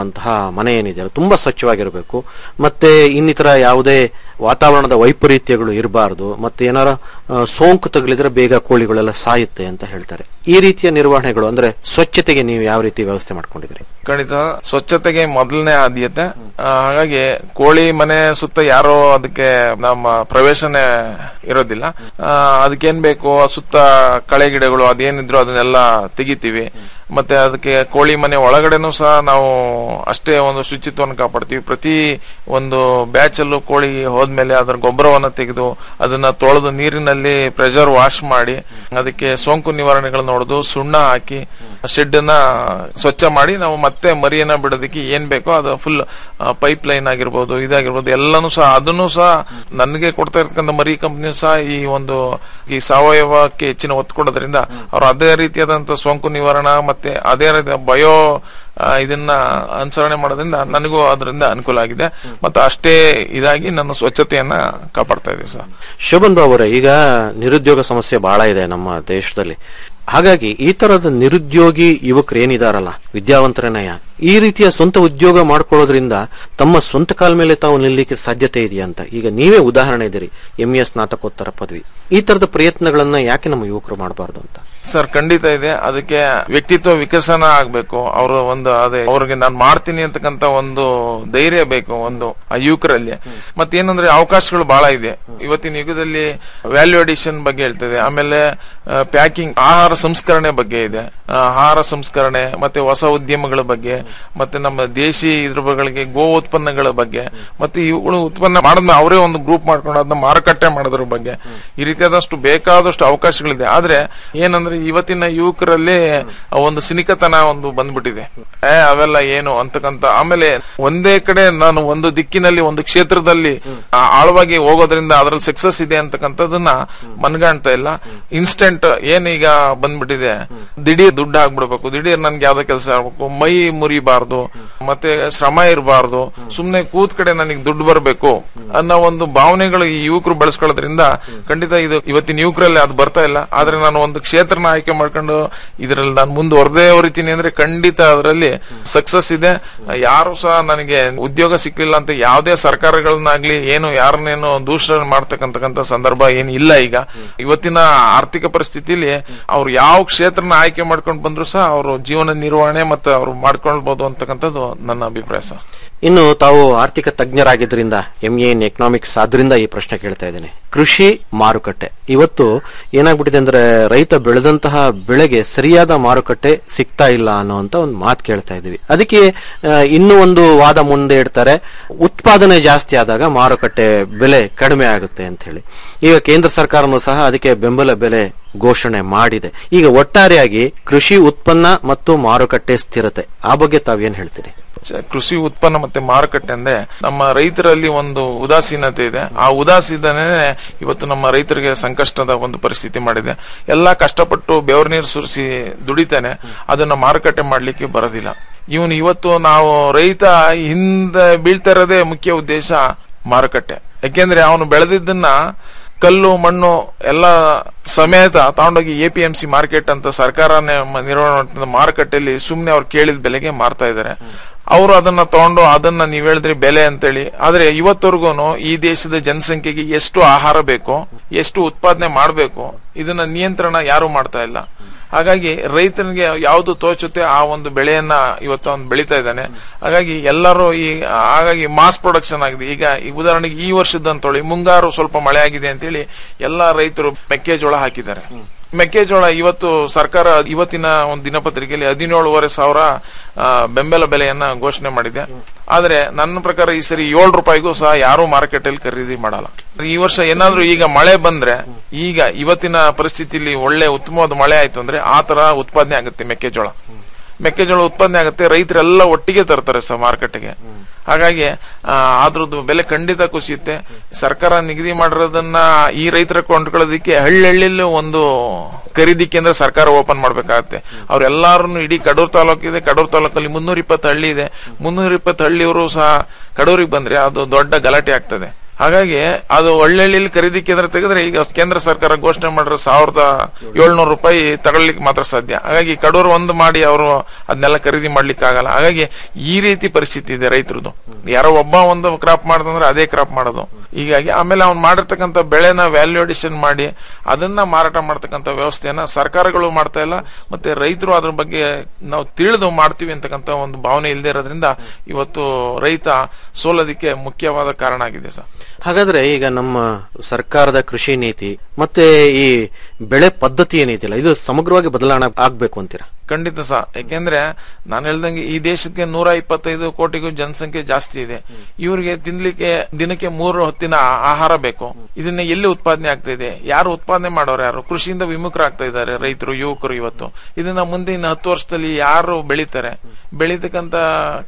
ಮನೆ ಏನಿದೆಯಲ್ಲ ತುಂಬಾ ಸ್ವಚ್ಛವಾಗಿರಬೇಕು ಮತ್ತೆ ಇನ್ನಿತರ ಯಾವುದೇ ವಾತಾವರಣದ ವೈಪರೀತ್ಯಗಳು ಇರಬಾರದು ಮತ್ತೆ ಏನಾರ ಆ, ಸೋಂಕು ತಗುಲಿದ್ರೆ ಬೇಗ ಕೋಳಿಗಳೆಲ್ಲ ಸಾಯುತ್ತೆ ಅಂತ ಹೇಳ್ತಾರೆ ಈ ರೀತಿಯ ನಿರ್ವಹಣೆಗಳು ಅಂದ್ರೆ ಸ್ವಚ್ಛತೆಗೆ ನೀವು ಯಾವ ರೀತಿ ವ್ಯವಸ್ಥೆ ಮಾಡ್ಕೊಂಡಿದ್ದೀರಿ ಖಂಡಿತ ಸ್ವಚ್ಛತೆಗೆ ಮೊದಲನೇ ಆದ್ಯತೆ ಆ, ಹಾಗಾಗಿ ಕೋಳಿ ಮನೆ ಸುತ್ತ ಯಾರೋ ಅದಕ್ಕೆ ನಮ್ಮ ಪ್ರವೇಶನೇ ಇರೋದಿಲ್ಲ ಆ, ಅದಕ್ಕೇನ್ ಬೇಕು ಆ ಸುತ್ತ ಕಳೆ ಗಿಡಗಳು ಅದೇನಿದ್ರು ಅದನ್ನೆಲ್ಲ ತೆಗಿತೀವಿ ಮತ್ತೆ ಅದಕ್ಕೆ ಕೋಳಿ ಮನೆ ಒಳಗಡೆನೂ ಸಹ ನಾವು ಅಷ್ಟೇ ಒಂದು ಶುಚಿತ್ವವನ್ನು ಕಾಪಾಡ್ತೀವಿ ಪ್ರತಿ ಒಂದು ಬ್ಯಾಚ್ ಅಲ್ಲೂ ಕೋಳಿ ಹೋದ್ಮೇಲೆ ಅದರ ಗೊಬ್ಬರವನ್ನ ತೆಗೆದು ಅದನ್ನ ತೊಳೆದು ನೀರಿನಲ್ಲಿ ಪ್ರೆಷರ್ ವಾಶ್ ಮಾಡಿ ಅದಕ್ಕೆ ಸೋಂಕು ನಿವಾರಣೆಗಳು ನೋಡುದು ಸುಣ್ಣ ಹಾಕಿ ಶೆಡ್ ನ ಸ್ವಚ್ಛ ಮಾಡಿ ನಾವು ಮತ್ತೆ ಮರಿಯನ್ನ ಬಿಡೋದಕ್ಕೆ ಏನ್ ಬೇಕೋ ಅದು ಫುಲ್ ಪೈಪ್ ಲೈನ್ ಆಗಿರ್ಬೋದು ಇದಾಗಿರ್ಬೋದು ಎಲ್ಲಾನು ಸಹ ಅದನ್ನು ಸಹ ನನಗೆ ಕೊಡ್ತಾ ಇರ್ತಕ್ಕಂಥ ಮರಿ ಕಂಪ್ನಿ ಸಹ ಈ ಒಂದು ಈ ಸಾವಯವಕ್ಕೆ ಹೆಚ್ಚಿನ ಒತ್ತು ಕೊಡೋದ್ರಿಂದ ಅವ್ರು ಅದೇ ರೀತಿಯಾದಂತ ಸೋಂಕು ನಿವಾರಣಾ ಮತ್ತೆ ಅದೇ ರೀತಿಯ ಬಯೋ ಆ, ಇದನ್ನ ಅನುಸರಣೆ ಮಾಡೋದ್ರಿಂದ ನನಗೂ ಅದರಿಂದ ಅನುಕೂಲ ಆಗಿದೆ ಮತ್ತು ಅಷ್ಟೇ ಇದಾಗಿ ನನ್ನ ಸ್ವಚ್ಛತೆಯನ್ನ ಕಾಪಾಡ್ತಾ ಇದೀವಿ ಸರ್ ಶೋಭನ್ ಬಾಬು ಅವರೇ ಈಗ ನಿರುದ್ಯೋಗ ಸಮಸ್ಯೆ ಬಹಳ ಇದೆ ನಮ್ಮ ದೇಶದಲ್ಲಿ ಹಾಗಾಗಿ ಈ ತರದ ನಿರುದ್ಯೋಗಿ ಯುವಕರು ಏನಿದಾರಲ್ಲ ವಿದ್ಯಾವಂತರನಯ ಈ ರೀತಿಯ ಸ್ವಂತ ಉದ್ಯೋಗ ಮಾಡ್ಕೊಳ್ಳೋದ್ರಿಂದ ತಮ್ಮ ಸ್ವಂತ ಕಾಲ ಮೇಲೆ ತಾವು ನಿಲ್ಲಲಿಕ್ಕೆ ಸಾಧ್ಯತೆ ಇದೆಯಾ ಅಂತ ಈಗ ನೀವೇ ಉದಾಹರಣೆ ಇದ್ದೀರಿ ಎಂ ಎಸ್ ಸ್ನಾತಕೋತ್ತರ ಪದವಿ ಈ ತರದ ಪ್ರಯತ್ನಗಳನ್ನ ಯಾಕೆ ನಮ್ಮ ಯುವಕರು ಮಾಡಬಾರ್ದು ಅಂತ ಸರ್ ಖಂಡಿತ ಇದೆ ಅದಕ್ಕೆ ವ್ಯಕ್ತಿತ್ವ ವಿಕಸನ ಆಗ್ಬೇಕು ಅವರು ಒಂದು ಅದೇ ಅವ್ರಿಗೆ ನಾನು ಮಾಡ್ತೀನಿ ಅಂತಕ್ಕಂತ ಒಂದು ಧೈರ್ಯ ಬೇಕು ಒಂದು ಆ ಯುವಕರಲ್ಲಿ ಮತ್ತೇನಂದ್ರೆ ಅವಕಾಶಗಳು ಬಹಳ ಇದೆ ಇವತ್ತಿನ ಯುಗದಲ್ಲಿ ವ್ಯಾಲ್ಯೂ ಅಡಿಷನ್ ಬಗ್ಗೆ ಹೇಳ್ತದೆ ಆಮೇಲೆ ಪ್ಯಾಕಿಂಗ್ ಆಹಾರ ಸಂಸ್ಕರಣೆ ಬಗ್ಗೆ ಇದೆ ಆ, ಆಹಾರ ಸಂಸ್ಕರಣೆ ಮತ್ತೆ ಹೊಸ ಉದ್ಯಮಗಳ ಬಗ್ಗೆ ಮತ್ತೆ ನಮ್ಮ ದೇಶಿ ಇದ್ರ ಬಗ್ಗೆ ಗೋ ಉತ್ಪನ್ನಗಳ ಬಗ್ಗೆ ಮತ್ತೆ ಇವುಗಳು ಉತ್ಪನ್ನ ಮಾಡಿದ್ಮೇಲೆ ಅವರೇ ಒಂದು ಗ್ರೂಪ್ ಮಾಡ್ಕೊಂಡು ಅದನ್ನ ಮಾರುಕಟ್ಟೆ ಮಾಡೋದ್ರ ಬಗ್ಗೆ ಈ ರೀತಿಯಾದಷ್ಟು ಬೇಕಾದಷ್ಟು ಅವಕಾಶಗಳಿದೆ ಆದ್ರೆ ಏನಂದ್ರೆ ಇವತ್ತಿನ ಯುವಕರಲ್ಲಿ ಆ ಒಂದು ಸಿನಿಕತನ ಒಂದು ಬಂದ್ಬಿಟ್ಟಿದೆ ಏ ಅವೆಲ್ಲ ಏನು ಅಂತಕ್ಕಂತ ಆಮೇಲೆ ಒಂದೇ ಕಡೆ ನಾನು ಒಂದು ದಿಕ್ಕಿನಲ್ಲಿ ಒಂದು ಕ್ಷೇತ್ರದಲ್ಲಿ ಆ, ಆಳವಾಗಿ ಹೋಗೋದ್ರಿಂದ ಅದ್ರಲ್ಲಿ ಸಕ್ಸಸ್ ಇದೆ ಅಂತಕ್ಕಂಥದ್ದನ್ನ ಮನ್ಗಾಣ್ತಾ ಇಲ್ಲ ಇನ್ಸ್ಟೆಂಟ್ ಏನ್ ಈಗ ಬಂದ್ಬಿಟ್ಟಿದೆ ದಿಢೀರ್ ದುಡ್ಡು ಹಾಕ್ಬಿಡ್ಬೇಕು ದಿಢೀರ್ ನನ್ಗೆ ಯಾವ್ದೋ ಕೆಲಸ ಆಗ್ಬೇಕು ಮೈ ಮುರಿಬಾರ್ದು ಮತ್ತೆ ಶ್ರಮ ಇರಬಾರ್ದು ಸುಮ್ನೆ ಕೂತ್ ಕಡೆ ನನಗೆ ದುಡ್ಡು ಬರಬೇಕು ಅನ್ನೋ ಒಂದು ಭಾವನೆಗಳು ಈ ಯುವಕರು ಬೆಳೆಸ್ಕೊಳ್ಳೋದ್ರಿಂದ ಖಂಡಿತ ಇದು ಇವತ್ತಿನ ಯುವಕರಲ್ಲಿ ಅದು ಬರ್ತಾ ಇಲ್ಲ ಆದ್ರೆ ನಾನು ಒಂದು ಕ್ಷೇತ್ರನ ಆಯ್ಕೆ ಮಾಡ್ಕೊಂಡು ಇದರಲ್ಲಿ ನಾನು ಮುಂದುವರೆದೇ ಹೊರಿತೀನಿ ಅಂದ್ರೆ ಖಂಡಿತ ಅದರಲ್ಲಿ ಸಕ್ಸಸ್ ಇದೆ ಯಾರು ಸಹ ನನಗೆ ಉದ್ಯೋಗ ಸಿಕ್ಲಿಲ್ಲ ಅಂತ ಯಾವುದೇ ಸರ್ಕಾರಗಳನ್ನಾಗ್ಲಿ ಏನು ಯಾರನ್ನೇನು ದೂಷಣೆ ಮಾಡ್ತಕ್ಕಂತಕ್ಕಂತ ಸಂದರ್ಭ ಏನು ಇಲ್ಲ ಈಗ ಇವತ್ತಿನ ಆರ್ಥಿಕ ಪರಿಸ್ಥಿತಿಲಿ ಅವ್ರು ಯಾವ ಕ್ಷೇತ್ರನ ಆಯ್ಕೆ ಮಾಡ್ಕೊಂಡು ಬಂದ್ರು ಸಹ ಅವರು ಜೀವನ ನಿರ್ವಹಣೆ ಮತ್ತೆ ಅವ್ರು ಮಾಡ್ಕೊಳ್ಬಹುದು ಅಂತಕ್ಕಂಥದ್ದು ನನ್ನ ಅಭಿಪ್ರಾಯ ಸರ್ ಇನ್ನು ತಾವು ಆರ್ಥಿಕ ತಜ್ಞರಾಗಿದ್ದರಿಂದ ಎಂ ಎ ಇನ್ ಎಕನಾಮಿಕ್ಸ್ ಆದ್ರಿಂದ ಈ ಪ್ರಶ್ನೆ ಕೇಳ್ತಾ ಇದ್ದೇನೆ ಕೃಷಿ ಮಾರುಕಟ್ಟೆ ಇವತ್ತು ಏನಾಗ್ಬಿಟ್ಟಿದೆ ಅಂದ್ರೆ ರೈತ ಬೆಳೆದಂತಹ ಬೆಳೆಗೆ ಸರಿಯಾದ ಮಾರುಕಟ್ಟೆ ಸಿಗ್ತಾ ಇಲ್ಲ ಅನ್ನೋಂತ ಒಂದು ಮಾತು ಕೇಳ್ತಾ ಇದೀವಿ ಅದಕ್ಕೆ ಆ, ಇನ್ನೂ ಒಂದು ವಾದ ಮುಂದೆ ಇಡ್ತಾರೆ ಉತ್ಪಾದನೆ ಜಾಸ್ತಿ ಆದಾಗ ಮಾರುಕಟ್ಟೆ ಬೆಲೆ ಕಡಿಮೆ ಆಗುತ್ತೆ ಅಂತ ಹೇಳಿ ಈಗ ಕೇಂದ್ರ ಸರ್ಕಾರನೂ ಸಹ ಅದಕ್ಕೆ ಬೆಂಬಲ ಬೆಲೆ ಘೋಷಣೆ ಮಾಡಿದೆ ಈಗ ಒಟ್ಟಾರೆಯಾಗಿ ಕೃಷಿ ಉತ್ಪನ್ನ ಮತ್ತು ಮಾರುಕಟ್ಟೆ ಸ್ಥಿರತೆ ಆ ಬಗ್ಗೆ ತಾವೇನ್ ಹೇಳ್ತೀರಿ ಚ- ಕೃಷಿ ಉತ್ಪನ್ನ ಮತ್ತೆ ಮಾರುಕಟ್ಟೆ ಅಂದ್ರೆ ನಮ್ಮ ರೈತರಲ್ಲಿ ಒಂದು ಉದಾಸೀನತೆ ಇದೆ ಆ ಉದಾಸೀನತೆ ಇವತ್ತು ನಮ್ಮ ರೈತರಿಗೆ ಸಂಕಷ್ಟದ ಒಂದು ಪರಿಸ್ಥಿತಿ ಮಾಡಿದೆ ಎಲ್ಲಾ ಕಷ್ಟಪಟ್ಟು ಬೆವರು ನೀರು ಸುರಿಸಿ ದುಡಿತಾನೆ ಅದನ್ನ ಮಾರುಕಟ್ಟೆ ಮಾಡ್ಲಿಕ್ಕೆ ಬರೋದಿಲ್ಲ ಇವನು ಇವತ್ತು ನಾವು ರೈತ ಹಿಂದೆ ಬೀಳ್ತಾ ಇರೋದೇ ಮುಖ್ಯ ಉದ್ದೇಶ ಮಾರುಕಟ್ಟೆ ಯಾಕೆಂದ್ರೆ ಅವನು ಬೆಳೆದಿದ್ದನ್ನ ಕಲ್ಲು ಮಣ್ಣು ಎಲ್ಲ ಸಮೇತ ತಗೊಂಡೋಗಿ A P M C market ಅಂತ ಸರ್ಕಾರನೇ ಮ- ನಿರ್ವಹಣೆ ಮಾಡ್ತಿದ್ದ ಮಾರುಕಟ್ಟೆಯಲ್ಲಿ ಸುಮ್ನೆ ಅವ್ರು ಕೇಳಿದ ಬೆಲೆಗೆ ಮಾರ್ತಾ ಇದ್ದಾರೆ ಅವರು ಅದನ್ನ ತಗೊಂಡು ಅದನ್ನ ನೀವ್ ಹೇಳಿದ್ರಿ ಬೆಲೆ ಅಂತೇಳಿ ಆದ್ರೆ ಇವತ್ತವರೆಗೂ ಈ ದೇಶದ ಜನಸಂಖ್ಯೆಗೆ ಎಷ್ಟು ಆಹಾರ ಬೇಕು ಎಷ್ಟು ಉತ್ಪಾದನೆ ಮಾಡಬೇಕು ಇದನ್ನ ನಿಯಂತ್ರಣ ಯಾರು ಮಾಡ್ತಾ ಇಲ್ಲ ಹಾಗಾಗಿ ರೈತನಿಗೆ ಯಾವುದು ತೋಚುತ್ತೆ ಆ ಒಂದು ಬೆಳೆಯನ್ನ ಇವತ್ತು ಅವನು ಬೆಳೀತಾ ಇದ್ದಾನೆ ಹಾಗಾಗಿ ಎಲ್ಲರೂ ಈ ಹಾಗಾಗಿ ಮಾಸ್ ಪ್ರೊಡಕ್ಷನ್ ಆಗಿದೆ ಈಗ ಈ ಉದಾಹರಣೆಗೆ ಈ ವರ್ಷದ ಅಂತೇಳಿ ಮುಂಗಾರು ಸ್ವಲ್ಪ ಮಳೆ ಆಗಿದೆ ಅಂತೇಳಿ ಎಲ್ಲಾ ರೈತರು ಮೆಕ್ಕೆಜೋಳ ಹಾಕಿದ್ದಾರೆ ಮೆಕ್ಕೆಜೋಳ ಇವತ್ತು ಸರ್ಕಾರ ಇವತ್ತಿನ ಒಂದು ದಿನಪತ್ರಿಕೆಯಲ್ಲಿ ಹದಿನೇಳುವರೆ ಸಾವಿರ ಆ, ಬೆಂಬಲ ಬೆಲೆಯನ್ನ ಘೋಷಣೆ ಮಾಡಿದೆ ಆದ್ರೆ ನನ್ನ ಪ್ರಕಾರ ಈ ಸರಿ ಏಳು ರೂಪಾಯಿಗೂ ಸಹ ಯಾರು ಮಾರ್ಕೆಟಲ್ಲಿ ಖರೀದಿ ಮಾಡಲ್ಲ ಈ ವರ್ಷ ಏನಾದ್ರೂ ಈಗ ಮಳೆ ಬಂದ್ರೆ ಈಗ ಇವತ್ತಿನ ಪರಿಸ್ಥಿತಿಲಿ ಒಳ್ಳೆ ಉತ್ತಮವಾದ ಮಳೆ ಆಯ್ತು ಅಂದ್ರೆ ಆ ತರ ಉತ್ಪಾದನೆ ಆಗುತ್ತೆ ಮೆಕ್ಕೆಜೋಳ ಮೆಕ್ಕೆಜೋಳ ಉತ್ಪಾದನೆ ಆಗುತ್ತೆ ರೈತರೆಲ್ಲ ಒಟ್ಟಿಗೆ ತರ್ತಾರೆ ಸರ್ ಮಾರ್ಕೆಟ್ಗೆ ಹಾಗಾಗಿ ಆ, ಅದ್ರದ್ದು ಬೆಲೆ ಖಂಡಿತ ಕುಸಿಯುತ್ತೆ ಸರ್ಕಾರ ನಿಗದಿ ಮಾಡಿರೋದನ್ನ ಈ ರೈತರ ಕೊಂಡ್ಕೊಳ್ಳೋದಕ್ಕೆ ಹಳ್ಳಿಯಲ್ಲೂ ಒಂದು ಖರೀದಿ ಕೇಂದ್ರ ಸರ್ಕಾರ ಓಪನ್ ಮಾಡ್ಬೇಕಾಗತ್ತೆ ಅವ್ರೆಲ್ಲಾರು ಇಡೀ ಕಡೂರ್ ತಾಲೂಕು ಇದೆ ಕಡೂರ್ ತಾಲೂಕಲ್ಲಿ ಮುನ್ನೂರ ಇಪ್ಪತ್ತು ಹಳ್ಳಿ ಇದೆ ಮುನ್ನೂರ ಇಪ್ಪತ್ತು ಹಳ್ಳಿಯವರು ಸಹ ಕಡೂರಿಗೆ ಬಂದ್ರೆ ಅದು ದೊಡ್ಡ ಗಲಾಟೆ ಆಗ್ತದೆ ಹಾಗಾಗಿ ಅದು ಒಳ್ಳೆಳ್ಳಿಲಿ ಖರೀದಿ ಕೇಂದ್ರ ತೆಗೆದ್ರೆ ಈಗ ಕೇಂದ್ರ ಸರ್ಕಾರ ಘೋಷಣೆ ಮಾಡಿರೋ ಸಾವಿರದ ಏಳ್ನೂರು ರೂಪಾಯಿ ತಗೊಳ್ಳಿಕ್ಕೆ ಮಾತ್ರ ಸಾಧ್ಯ ಹಾಗಾಗಿ ಕಡೂರು ಒಂದು ಮಾಡಿ ಅವರು ಅದನ್ನೆಲ್ಲ ಖರೀದಿ ಮಾಡ್ಲಿಕ್ಕೆ ಆಗಲ್ಲ ಹಾಗಾಗಿ ಈ ರೀತಿ ಪರಿಸ್ಥಿತಿ ಇದೆ ರೈತರದು ಯಾರೋ ಒಬ್ಬ ಒಂದು ಕ್ರಾಪ್ ಮಾಡಿದಂದ್ರೆ ಅದೇ ಕ್ರಾಪ್ ಮಾಡೋದು ಹೀಗಾಗಿ ಆಮೇಲೆ ಅವ್ನು ಮಾಡಿರ್ತಕ್ಕಂಥ ಬೆಳೆನ ವ್ಯಾಲ್ಯೂ ಅಡಿಷನ್ ಮಾಡಿ ಅದನ್ನ ಮಾರಾಟ ಮಾಡ್ತಕ್ಕಂಥ ವ್ಯವಸ್ಥೆಯನ್ನ ಸರ್ಕಾರಗಳು ಮಾಡ್ತಾ ಇಲ್ಲ ಮತ್ತೆ ರೈತರು ಅದ್ರ ಬಗ್ಗೆ ನಾವು ತಿಳಿದು ಮಾಡ್ತೀವಿ ಅಂತಕ್ಕಂಥ ಒಂದು ಭಾವನೆ ಇಲ್ಲದೆ ಇರೋದ್ರಿಂದ ಇವತ್ತು ರೈತ ಸೋಲೋದಿಕ್ಕೆ ಮುಖ್ಯವಾದ ಕಾರಣ ಆಗಿದೆ ಸರ್ ಹಾಗಾದ್ರೆ ಈಗ ನಮ್ಮ ಸರ್ಕಾರದ ಕೃಷಿ ನೀತಿ ಮತ್ತೆ ಈ ಬೆಳೆ ಪದ್ಧತಿ ಏನೈತಿಲ್ಲ ಇದು ಸಮಗ್ರವಾಗಿ ಬದಲಾವಣೆ ಆಗ್ಬೇಕು ಅಂತೀರಾ ಖಂಡಿತ ಸಹ ಯಾಕೆಂದ್ರೆ ನಾನು ಹೇಳ್ದಂಗೆ ಈ ದೇಶಕ್ಕೆ ನೂರ ಇಪ್ಪತ್ತೈದು ಕೋಟಿಗೂ ಜನಸಂಖ್ಯೆ ಜಾಸ್ತಿ ಇದೆ ಇವರಿಗೆ ತಿನ್ಲಿಕ್ಕೆ ದಿನಕ್ಕೆ ಮೂರು ಹೊತ್ತಿನ ಆ- ಆಹಾರ ಬೇಕು ಇದನ್ನ ಎಲ್ಲಿ ಉತ್ಪಾದನೆ ಆಗ್ತಾ ಇದೆ ಯಾರು ಉತ್ಪಾದನೆ ಮಾಡೋರು ಯಾರು ಕೃಷಿಯಿಂದ ವಿಮುಖರಾಗ್ತಾ ಇದ್ದಾರೆ ರೈತರು ಯುವಕರು ಇವತ್ತು ಇದನ್ನ ಮುಂದೆ ಇನ್ನು ಹತ್ತು ವರ್ಷದಲ್ಲಿ ಯಾರು ಬೆಳಿತಾರೆ ಬೆಳಿತಕ್ಕಂತ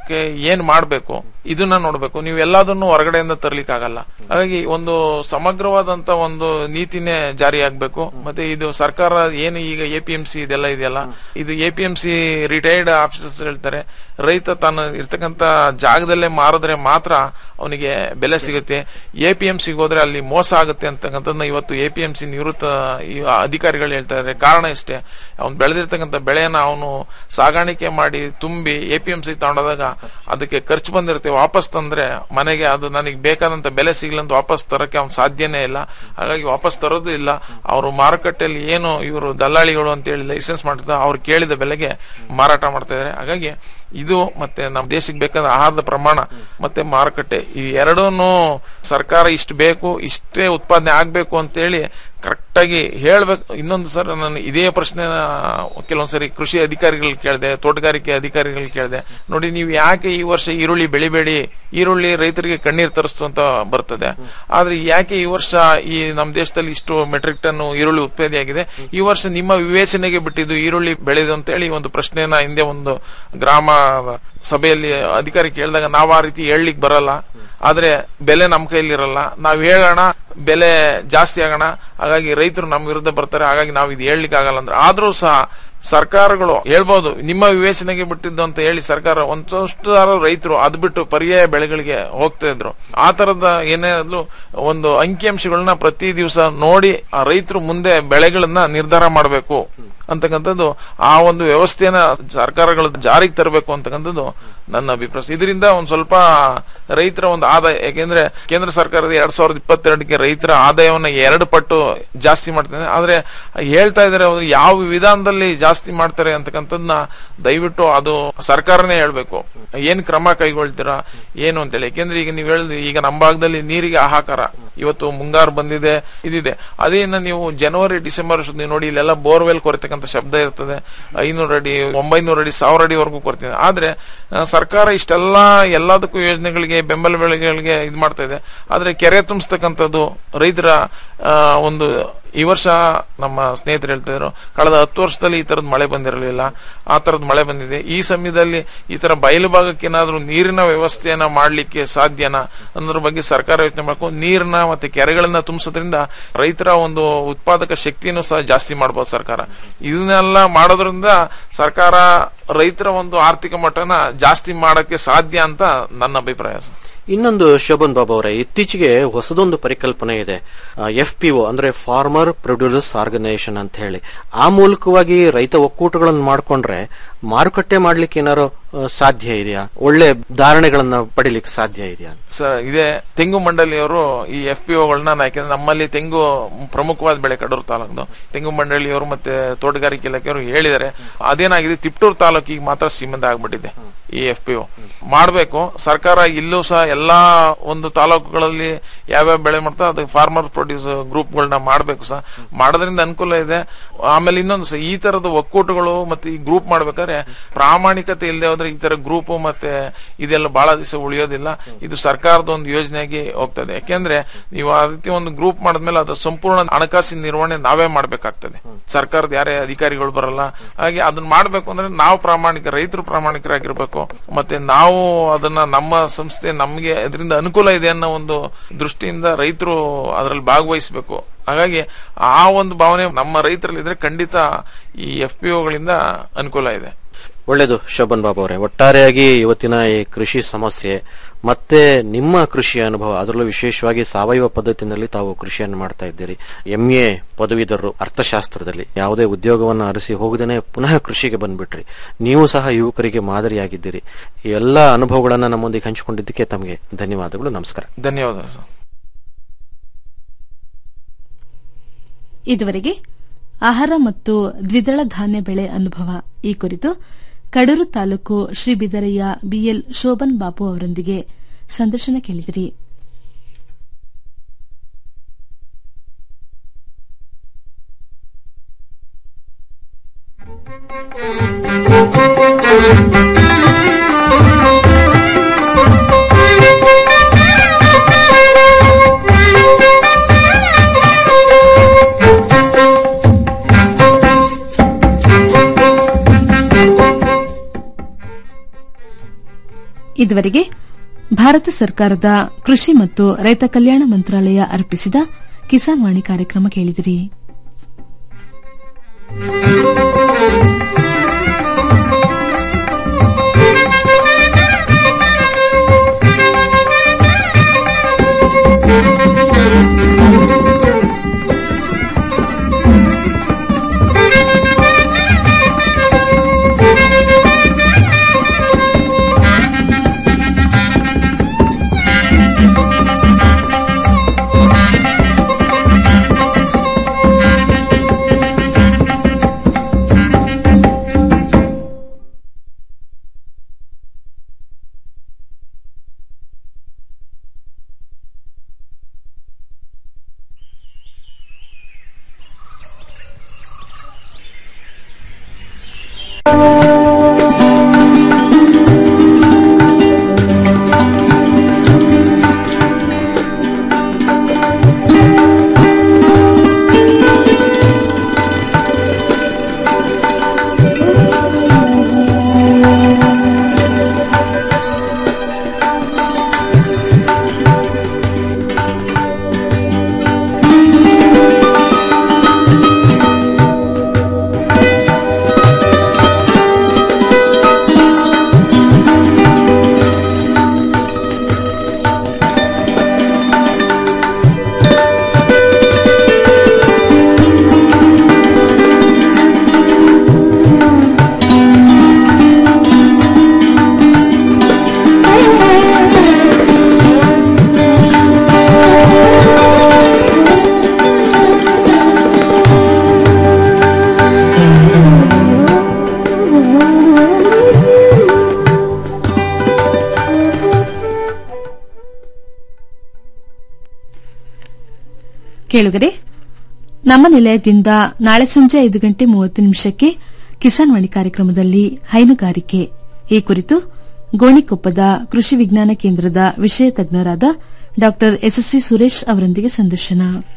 ಏನ್ ಮಾಡ್ಬೇಕು ಇದನ್ನ ನೋಡ್ಬೇಕು ನೀವು ಎಲ್ಲದನ್ನು ಹೊರಗಡೆಯಿಂದ ತರ್ಲಿಕ್ಕೆ ಆಗಲ್ಲ ಹಾಗಾಗಿ ಒಂದು ಸಮಗ್ರವಾದಂತ ಒಂದು ನೀತಿನೇ ಜಾರಿ ಆಗ್ಬೇಕು ಮತ್ತೆ ಇದು ಸರ್ಕಾರ ಏನು ಈಗ ಎ ಪಿ ಎಂ ಸಿ ಇದೆಲ್ಲ ಇದೆಯಲ್ಲ ಇದು A P M C retired officers ಹೇಳ್ತಾರೆ ರೈತ ತಾನು ಇರ್ತಕ್ಕಂತ ಜಾಗದಲ್ಲೇ ಮಾರಿದ್ರೆ ಮಾತ್ರ ಅವನಿಗೆ ಬೆಲೆ ಸಿಗುತ್ತೆ ಎ ಪಿ ಎಂ ಸಿಗೆ ಹೋದ್ರೆ ಅಲ್ಲಿ ಮೋಸ ಆಗುತ್ತೆ ಅಂತಕ್ಕಂಥದ್ದನ್ನ ಇವತ್ತು ಎ ಪಿ ಎಂ ಸಿ ನಿವೃತ್ತ ಈ ಅಧಿಕಾರಿಗಳು ಹೇಳ್ತಾ ಇದ್ದಾರೆ ಕಾರಣ ಇಷ್ಟೇ ಅವ್ನು ಬೆಳೆದಿರ್ತಕ್ಕಂಥ ಬೆಳೆಯನ್ನ ಅವನು ಸಾಗಾಣಿಕೆ ಮಾಡಿ ತುಂಬಿ ಎ ಪಿ ಎಂ ಸಿ ತಗೊಂಡೋದಾಗ ಅದಕ್ಕೆ ಖರ್ಚು ಬಂದಿರುತ್ತೆ ವಾಪಸ್ ತಂದ್ರೆ ಮನೆಗೆ ಅದು ನನಗೆ ಬೇಕಾದಂತ ಬೆಲೆ ಸಿಗ್ಲಿ ಅಂತ ವಾಪಸ್ ತರಕ್ಕೆ ಅವ್ನು ಸಾಧ್ಯನೇ ಇಲ್ಲ ಹಾಗಾಗಿ ವಾಪಸ್ ತರೋದು ಇಲ್ಲ ಅವರು ಮಾರುಕಟ್ಟೆಯಲ್ಲಿ ಏನು ಇವರು ದಲ್ಲಾಳಿಗಳು ಅಂತ ಹೇಳಿ ಲೈಸೆನ್ಸ್ ಮಾಡಿರ್ತಾರೆ ಅವ್ರು ಕೇಳಿದ ಬೆಲೆಗೆ ಮಾರಾಟ ಮಾಡ್ತಾ ಇದ್ದಾರೆ ಹಾಗಾಗಿ ಇದು ಮತ್ತೆ ನಮ್ಮ ದೇಶಕ್ಕೆ ಬೇಕಾದ ಆಹಾರದ ಪ್ರಮಾಣ ಮತ್ತೆ ಮಾರುಕಟ್ಟೆ ಈ ಎರಡೂನು ಸರ್ಕಾರ ಇಷ್ಟು ಬೇಕು ಇಷ್ಟೇ ಉತ್ಪಾದನೆ ಆಗ್ಬೇಕು ಅಂತೇಳಿ ಕರೆಕ್ಟ್ ಆಗಿ ಹೇಳ್ಬೇಕು ಇನ್ನೊಂದು ಸರ್ ನಾನು ಇದೇ ಪ್ರಶ್ನೆ ಕೆಲವೊಂದ್ಸರಿ ಕೃಷಿ ಅಧಿಕಾರಿಗಳು ಕೇಳಿದೆ ತೋಟಗಾರಿಕೆ ಅಧಿಕಾರಿಗಳು ಕೇಳಿದೆ ನೋಡಿ ನೀವು ಯಾಕೆ ಈ ವರ್ಷ ಈರುಳ್ಳಿ ಬೆಳಿಬೇಡಿ ಈರುಳ್ಳಿ ರೈತರಿಗೆ ಕಣ್ಣೀರ್ ತರಿಸ್ತು ಅಂತ ಬರ್ತದೆ ಆದ್ರೆ ಯಾಕೆ ಈ ವರ್ಷ ಈ ನಮ್ಮ ದೇಶದಲ್ಲಿ ಇಷ್ಟು ಮೆಟ್ರಿಕ್ ಟನ್ ಈರುಳ್ಳಿ ಉತ್ಪಾದನೆ ಆಗಿದೆ ಈ ವರ್ಷ ನಿಮ್ಮ ವಿವೇಚನೆಗೆ ಬಿಟ್ಟಿದ್ದು ಈರುಳ್ಳಿ ಬೆಳೆದು ಅಂತ ಹೇಳಿ ಒಂದು ಪ್ರಶ್ನೆನ ಹಿಂದೆ ಒಂದು ಗ್ರಾಮ ಸಭೆಯಲ್ಲಿ ಅಧಿಕಾರಿ ಕೇಳಿದಾಗ ನಾವು ಆ ರೀತಿ ಹೇಳಲಿಕ್ಕೆ ಬರಲ್ಲ ಆದ್ರೆ ಬೆಲೆ ನಮ್ಮ ಕೈಲಿ ಇರಲ್ಲ ನಾವ್ ಹೇಳೋಣ ಬೆಲೆ ಜಾಸ್ತಿ ಆಗೋಣ ಹಾಗಾಗಿ ರೈತರು ನಮ್ಮ ವಿರುದ್ಧ ಬರ್ತಾರೆ ಹಾಗಾಗಿ ನಾವು ಇದು ಹೇಳಲಿಕ್ಕೆ ಆಗಲ್ಲ ಅಂದ್ರೆ ಆದ್ರೂ ಸಹ ಸರ್ಕಾರಗಳು ಹೇಳ್ಬೋದು ನಿಮ್ಮ ವಿವೇಚನೆಗೆ ಬಿಟ್ಟಿದ್ದು ಅಂತ ಹೇಳಿ ಸರ್ಕಾರ ಒಂದಷ್ಟು ರೈತರು ಅದ್ ಬಿಟ್ಟು ಪರ್ಯಾಯ ಬೆಳೆಗಳಿಗೆ ಹೋಗ್ತಾ ಇದ್ರು ಆ ತರದ ಏನೇ ಆದ್ರೂ ಒಂದು ಅಂಕಿಅಂಶಗಳನ್ನ ಪ್ರತಿ ದಿವಸ ನೋಡಿ ಆ ರೈತರು ಮುಂದೆ ಬೆಳೆಗಳನ್ನ ನಿರ್ಧಾರ ಮಾಡಬೇಕು ಅಂತಕ್ಕಂಥದ್ದು ಆ ಒಂದು ವ್ಯವಸ್ಥೆನ ಸರ್ಕಾರಗಳು ಜಾರಿಗೆ ತರಬೇಕು ಅಂತಕ್ಕಂಥದ್ದು ನನ್ನ ಅಭಿಪ್ರಾಯ ಇದರಿಂದ ಒಂದ್ ಸ್ವಲ್ಪ ರೈತರ ಒಂದು ಆದಾಯ ಯಾಕೆಂದ್ರೆ ಕೇಂದ್ರ ಸರ್ಕಾರದ ಎರಡ್ ಸಾವಿರದ ಇಪ್ಪತ್ತೆರಡಕ್ಕೆ ರೈತರ ಆದಾಯವನ್ನ ಎರಡು ಪಟ್ಟು ಜಾಸ್ತಿ ಮಾಡ್ತಾರೆ ಆದ್ರೆ ಹೇಳ್ತಾ ಇದಾರೆ ಅವ್ರು ಯಾವ ವಿಧಾನದಲ್ಲಿ ಜಾಸ್ತಿ ಮಾಡ್ತಾರೆ ಅಂತಕ್ಕಂಥದ್ದನ್ನ ದಯವಿಟ್ಟು ಅದು ಸರ್ಕಾರನೇ ಹೇಳ್ಬೇಕು ಏನ್ ಕ್ರಮ ಕೈಗೊಳ್ತೀರಾ ಏನು ಅಂತೇಳಿ ಯಾಕೆಂದ್ರೆ ಈಗ ನೀವು ಹೇಳಿದ್ರಿ ಈಗ ನಮ್ಮ ಭಾಗದಲ್ಲಿ ನೀರಿಗೆ ಹಾಹಾಕಾರ ಇವತ್ತು ಮುಂಗಾರು ಬಂದಿದೆ ಇದಿದೆ ಅದೇ ಇನ್ನು ನೀವು ಜನವರಿ ಡಿಸೆಂಬರ್ ಅಷ್ಟೊತ್ತಿಗೆ ನೀವು ನೋಡಿ ಇಲ್ಲೆಲ್ಲ ಬೋರ್ವೆಲ್ ಕೊರತಕ್ಕಂಥ ಶಬ್ದ ಇರ್ತದೆ ಐನೂರು ಅಡಿ ಒಂಬೈನೂರು ಅಡಿ ಸಾವಿರ ಅಡಿವರೆಗೂ ಕೊಡ್ತಿದೆ ಆದ್ರೆ ಆ, ಸರ್ಕಾರ ಇಷ್ಟೆಲ್ಲ ಎಲ್ಲದಕ್ಕೂ ಯೋಜನೆಗಳಿಗೆ ಬೆಂಬಲ ಬೆಳೆಗಳಿಗೆ ಇದು ಮಾಡ್ತಾ ಇದೆ ಆದ್ರೆ ಕೆರೆ ತುಂಬಿಸ್ತಕ್ಕಂಥದ್ದು ರೈತರ ಆ, ಒಂದು ಈ ವರ್ಷ ನಮ್ಮ ಸ್ನೇಹಿತರು ಹೇಳ್ತಾ ಇದ್ರು ಕಳೆದ ಹತ್ತು ವರ್ಷದಲ್ಲಿ ಈ ತರದ ಮಳೆ ಬಂದಿರಲಿಲ್ಲ ಆ ತರದ ಮಳೆ ಬಂದಿದೆ ಈ ಸಮಯದಲ್ಲಿ ಈ ತರ ಬಯಲು ಭಾಗಕ್ಕೆ ಏನಾದ್ರೂ ನೀರಿನ ವ್ಯವಸ್ಥೆಯನ್ನ ಮಾಡ್ಲಿಕ್ಕೆ ಸಾಧ್ಯನಾ ಅನ್ನೋದ್ರ ಬಗ್ಗೆ ಸರ್ಕಾರ ಯೋಚನೆ ಮಾಡ್ಕೊಂಡು ನೀರನ್ನ ಮತ್ತೆ ಕೆರೆಗಳನ್ನ ತುಂಬಿಸೋದ್ರಿಂದ ರೈತರ ಒಂದು ಉತ್ಪಾದಕ ಶಕ್ತಿಯನ್ನು ಸಹ ಜಾಸ್ತಿ ಮಾಡ್ಬೋದು ಸರ್ಕಾರ ಇದನ್ನೆಲ್ಲ ಮಾಡೋದ್ರಿಂದ ಸರ್ಕಾರ ರೈತರ ಒಂದು ಆರ್ಥಿಕ ಮಟ್ಟನ ಜಾಸ್ತಿ ಮಾಡಕ್ಕೆ ಸಾಧ್ಯ ಅಂತ ನನ್ನ ಅಭಿಪ್ರಾಯ ಸರ್ ಇನ್ನೊಂದು ಶೋಭನ್ ಬಾಬು ಅವರೇ ಇತ್ತೀಚೆಗೆ ಹೊಸದೊಂದು ಪರಿಕಲ್ಪನೆ ಇದೆ ಎಫ್ ಪಿ ಒ ಅಂದ್ರೆ ಫಾರ್ಮರ್ ಪ್ರೊಡ್ಯೂಸರ್ಸ್ ಆರ್ಗನೈಸೇಷನ್ ಅಂತ ಹೇಳಿ ಆ ಮೂಲಕವಾಗಿ ರೈತ ಒಕ್ಕೂಟಗಳನ್ನು ಮಾಡ್ಕೊಂಡ್ರೆ ಮಾರುಕಟ್ಟೆ ಮಾಡ್ಲಿಕ್ಕೆ ಏನಾರು ಆ, ಸಾಧ್ಯ ಇದೆಯಾ ಒಳ್ಳೆ ಧಾರಣೆಗಳನ್ನ ಪಡಿಲಿಕ್ಕೆ ಸಾಧ್ಯ ಇದೆಯಾ ಸರ್ ಇದೇ ತೆಂಗು ಮಂಡಳಿಯವರು ಈ ಎಫ್ ಪಿ ಒಗಳನ್ನ ಯಾಕೆಂದ್ರೆ ನಮ್ಮಲ್ಲಿ ತೆಂಗು ಪ್ರಮುಖವಾದ ಬೆಳೆ ಕಡೂರು ತಾಲೂಕು ತೆಂಗು ಮಂಡಳಿಯವರು ಮತ್ತೆ ತೋಟಗಾರಿಕೆ ಇಲಾಖೆಯವರು ಹೇಳಿದ್ದಾರೆ ಅದೇನಾಗಿದೆ ತಿಪ್ಟೂರು ತಾಲೂಕಿಗೆ ಮಾತ್ರ ಸೀಮಿತ ಆಗ್ಬಿಟ್ಟಿದೆ ಈ ಎಫ್ ಪಿ ಒ ಮಾಡಬೇಕು ಸರ್ಕಾರ ಇಲ್ಲೂ ಸಹ ಎಲ್ಲಾ ಒಂದು ತಾಲೂಕುಗಳಲ್ಲಿ ಯಾವ್ಯಾವ ಬೆಳೆ ಮಾಡ್ತಾ ಅದು ಫಾರ್ಮರ್ ಪ್ರೊಡ್ಯೂಸ್ ಗ್ರೂಪ್ಗಳನ್ನ ಮಾಡಬೇಕು ಸಹ ಮಾಡೋದ್ರಿಂದ ಅನುಕೂಲ ಇದೆ ಆಮೇಲೆ ಇನ್ನೊಂದು ಸಹ ಈ ತರದ ಒಕ್ಕೂಟಗಳು ಮತ್ತೆ ಈ ಗ್ರೂಪ್ ಮಾಡ್ಬೇಕಾದ್ರೆ ಪ್ರಾಮಾಣಿಕತೆ ಇಲ್ಲದೆ ಹೋದ್ರೆ ಈ ತರ ಗ್ರೂಪ್ ಮತ್ತೆ ಇದೆಲ್ಲ ಬಹಳ ದಿವಸ ಉಳಿಯೋದಿಲ್ಲ ಇದು ಸರ್ಕಾರದ ಒಂದು ಯೋಜನೆಯಾಗಿ ಹೋಗ್ತದೆ ಯಾಕೆಂದ್ರೆ ನೀವು ಆ ರೀತಿ ಒಂದು ಗ್ರೂಪ್ ಮಾಡಿದ್ಮೇಲೆ ಅದು ಸಂಪೂರ್ಣ ಹಣಕಾಸಿನ ನಿರ್ವಹಣೆ ನಾವೇ ಮಾಡ್ಬೇಕಾಗ್ತದೆ ಸರ್ಕಾರದ ಯಾರೇ ಅಧಿಕಾರಿಗಳು ಬರಲ್ಲ ಹಾಗೆ ಅದನ್ನ ಮಾಡ್ಬೇಕು ಅಂದ್ರೆ ನಾವು ಪ್ರಾಮಾಣಿಕ ರೈತರು ಪ್ರಾಮಾಣಿಕರಾಗಿರ್ಬೇಕು ಮತ್ತೆ ನಾವು ಅದನ್ನ ನಮ್ಮ ಸಂಸ್ಥೆ ನಮ್ಗೆ ಇದರಿಂದ ಅನುಕೂಲ ಇದೆ ಅನ್ನೋ ಒಂದು ದೃಷ್ಟಿಯಿಂದ ರೈತರು ಅದರಲ್ಲಿ ಭಾಗವಹಿಸಬೇಕು ಹಾಗಾಗಿ ಆ ಒಂದು ಭಾವನೆ ನಮ್ಮ ರೈತರಲ್ಲಿ ಇದ್ರೆ ಖಂಡಿತ ಈ ಎಫ್ ಪಿ ಒಗಳಿಂದ ಅನುಕೂಲ ಇದೆ ಒಳ್ಳೇದು ಶೋಭನ್ ಬಾಬು ಅವರೇ ಒಟ್ಟಾರೆಯಾಗಿ ಇವತ್ತಿನ ಈ ಕೃಷಿ ಸಮಸ್ಯೆ ಮತ್ತೆ ನಿಮ್ಮ ಕೃಷಿ ಅನುಭವ ಅದರಲ್ಲೂ ವಿಶೇಷವಾಗಿ ಸಾವಯವ ಪದ್ಧತಿನಲ್ಲಿ ತಾವು ಕೃಷಿಯನ್ನು ಮಾಡ್ತಾ ಇದ್ದೀರಿ ಎಂಎ ಪದವೀಧರರು ಅರ್ಥಶಾಸ್ತ್ರದಲ್ಲಿ ಯಾವುದೇ ಉದ್ಯೋಗವನ್ನು ಅರಸಿ ಹೋಗದೇನೆ ಪುನಃ ಕೃಷಿಗೆ ಬಂದ್ಬಿಟ್ರಿ ನೀವು ಸಹ ಯುವಕರಿಗೆ ಮಾದರಿಯಾಗಿದ್ದೀರಿ ಈ ಎಲ್ಲ ಅನುಭವಗಳನ್ನ ನಮ್ಮೊಂದಿಗೆ ಹಂಚಿಕೊಂಡಿದ್ದಕ್ಕೆ ತಮಗೆ ಧನ್ಯವಾದಗಳು ನಮಸ್ಕಾರ ಧನ್ಯವಾದ ಸರ್ ಇದುವರೆಗೆ ಆಹಾರ ಮತ್ತು ದ್ವಿದಳ ಧಾನ್ಯ ಬೆಳೆ ಅನುಭವ ಈ ಕುರಿತು ಕಡೂರು ತಾಲೂಕು ಶ್ರೀ ಬಿದರಯ್ಯ ಬಿಎಲ್ ಶೋಭನ್ ಬಾಬು ಅವರೊಂದಿಗೆ ಸಂದರ್ಶನ ಕೇಳಿದಿರಿ ಇದುವರೆಗೆ ಭಾರತ ಸರ್ಕಾರದ ಕೃಷಿ ಮತ್ತು ರೈತ ಕಲ್ಯಾಣ ಮಂತ್ರಾಲಯ ಅರ್ಪಿಸಿದ ಕಿಸಾನ್ ವಾಣಿ ಕಾರ್ಯಕ್ರಮ ಕೇಳಿದಿರಿ ಕೇಳುಗರೆ ನಮ್ಮ ನಿಲಯದಿಂದ ನಾಳೆ ಸಂಜೆ ಐದು ಗಂಟೆ ಮೂವತ್ತು ನಿಮಿಷಕ್ಕೆ ಕಿಸಾನ್ ವಾಣಿ ಕಾರ್ಯಕ್ರಮದಲ್ಲಿ ಹೈನುಗಾರಿಕೆ ಈ ಕುರಿತು ಗೋಣಿಕೊಪ್ಪದ ಕೃಷಿ ವಿಜ್ಞಾನ ಕೇಂದ್ರದ ವಿಷಯ ತಜ್ಞರಾದ ಡಾ ಎಸ್ಎಸ್ಸಿ ಸುರೇಶ್ ಅವರೊಂದಿಗೆ ಸಂದರ್ಶನ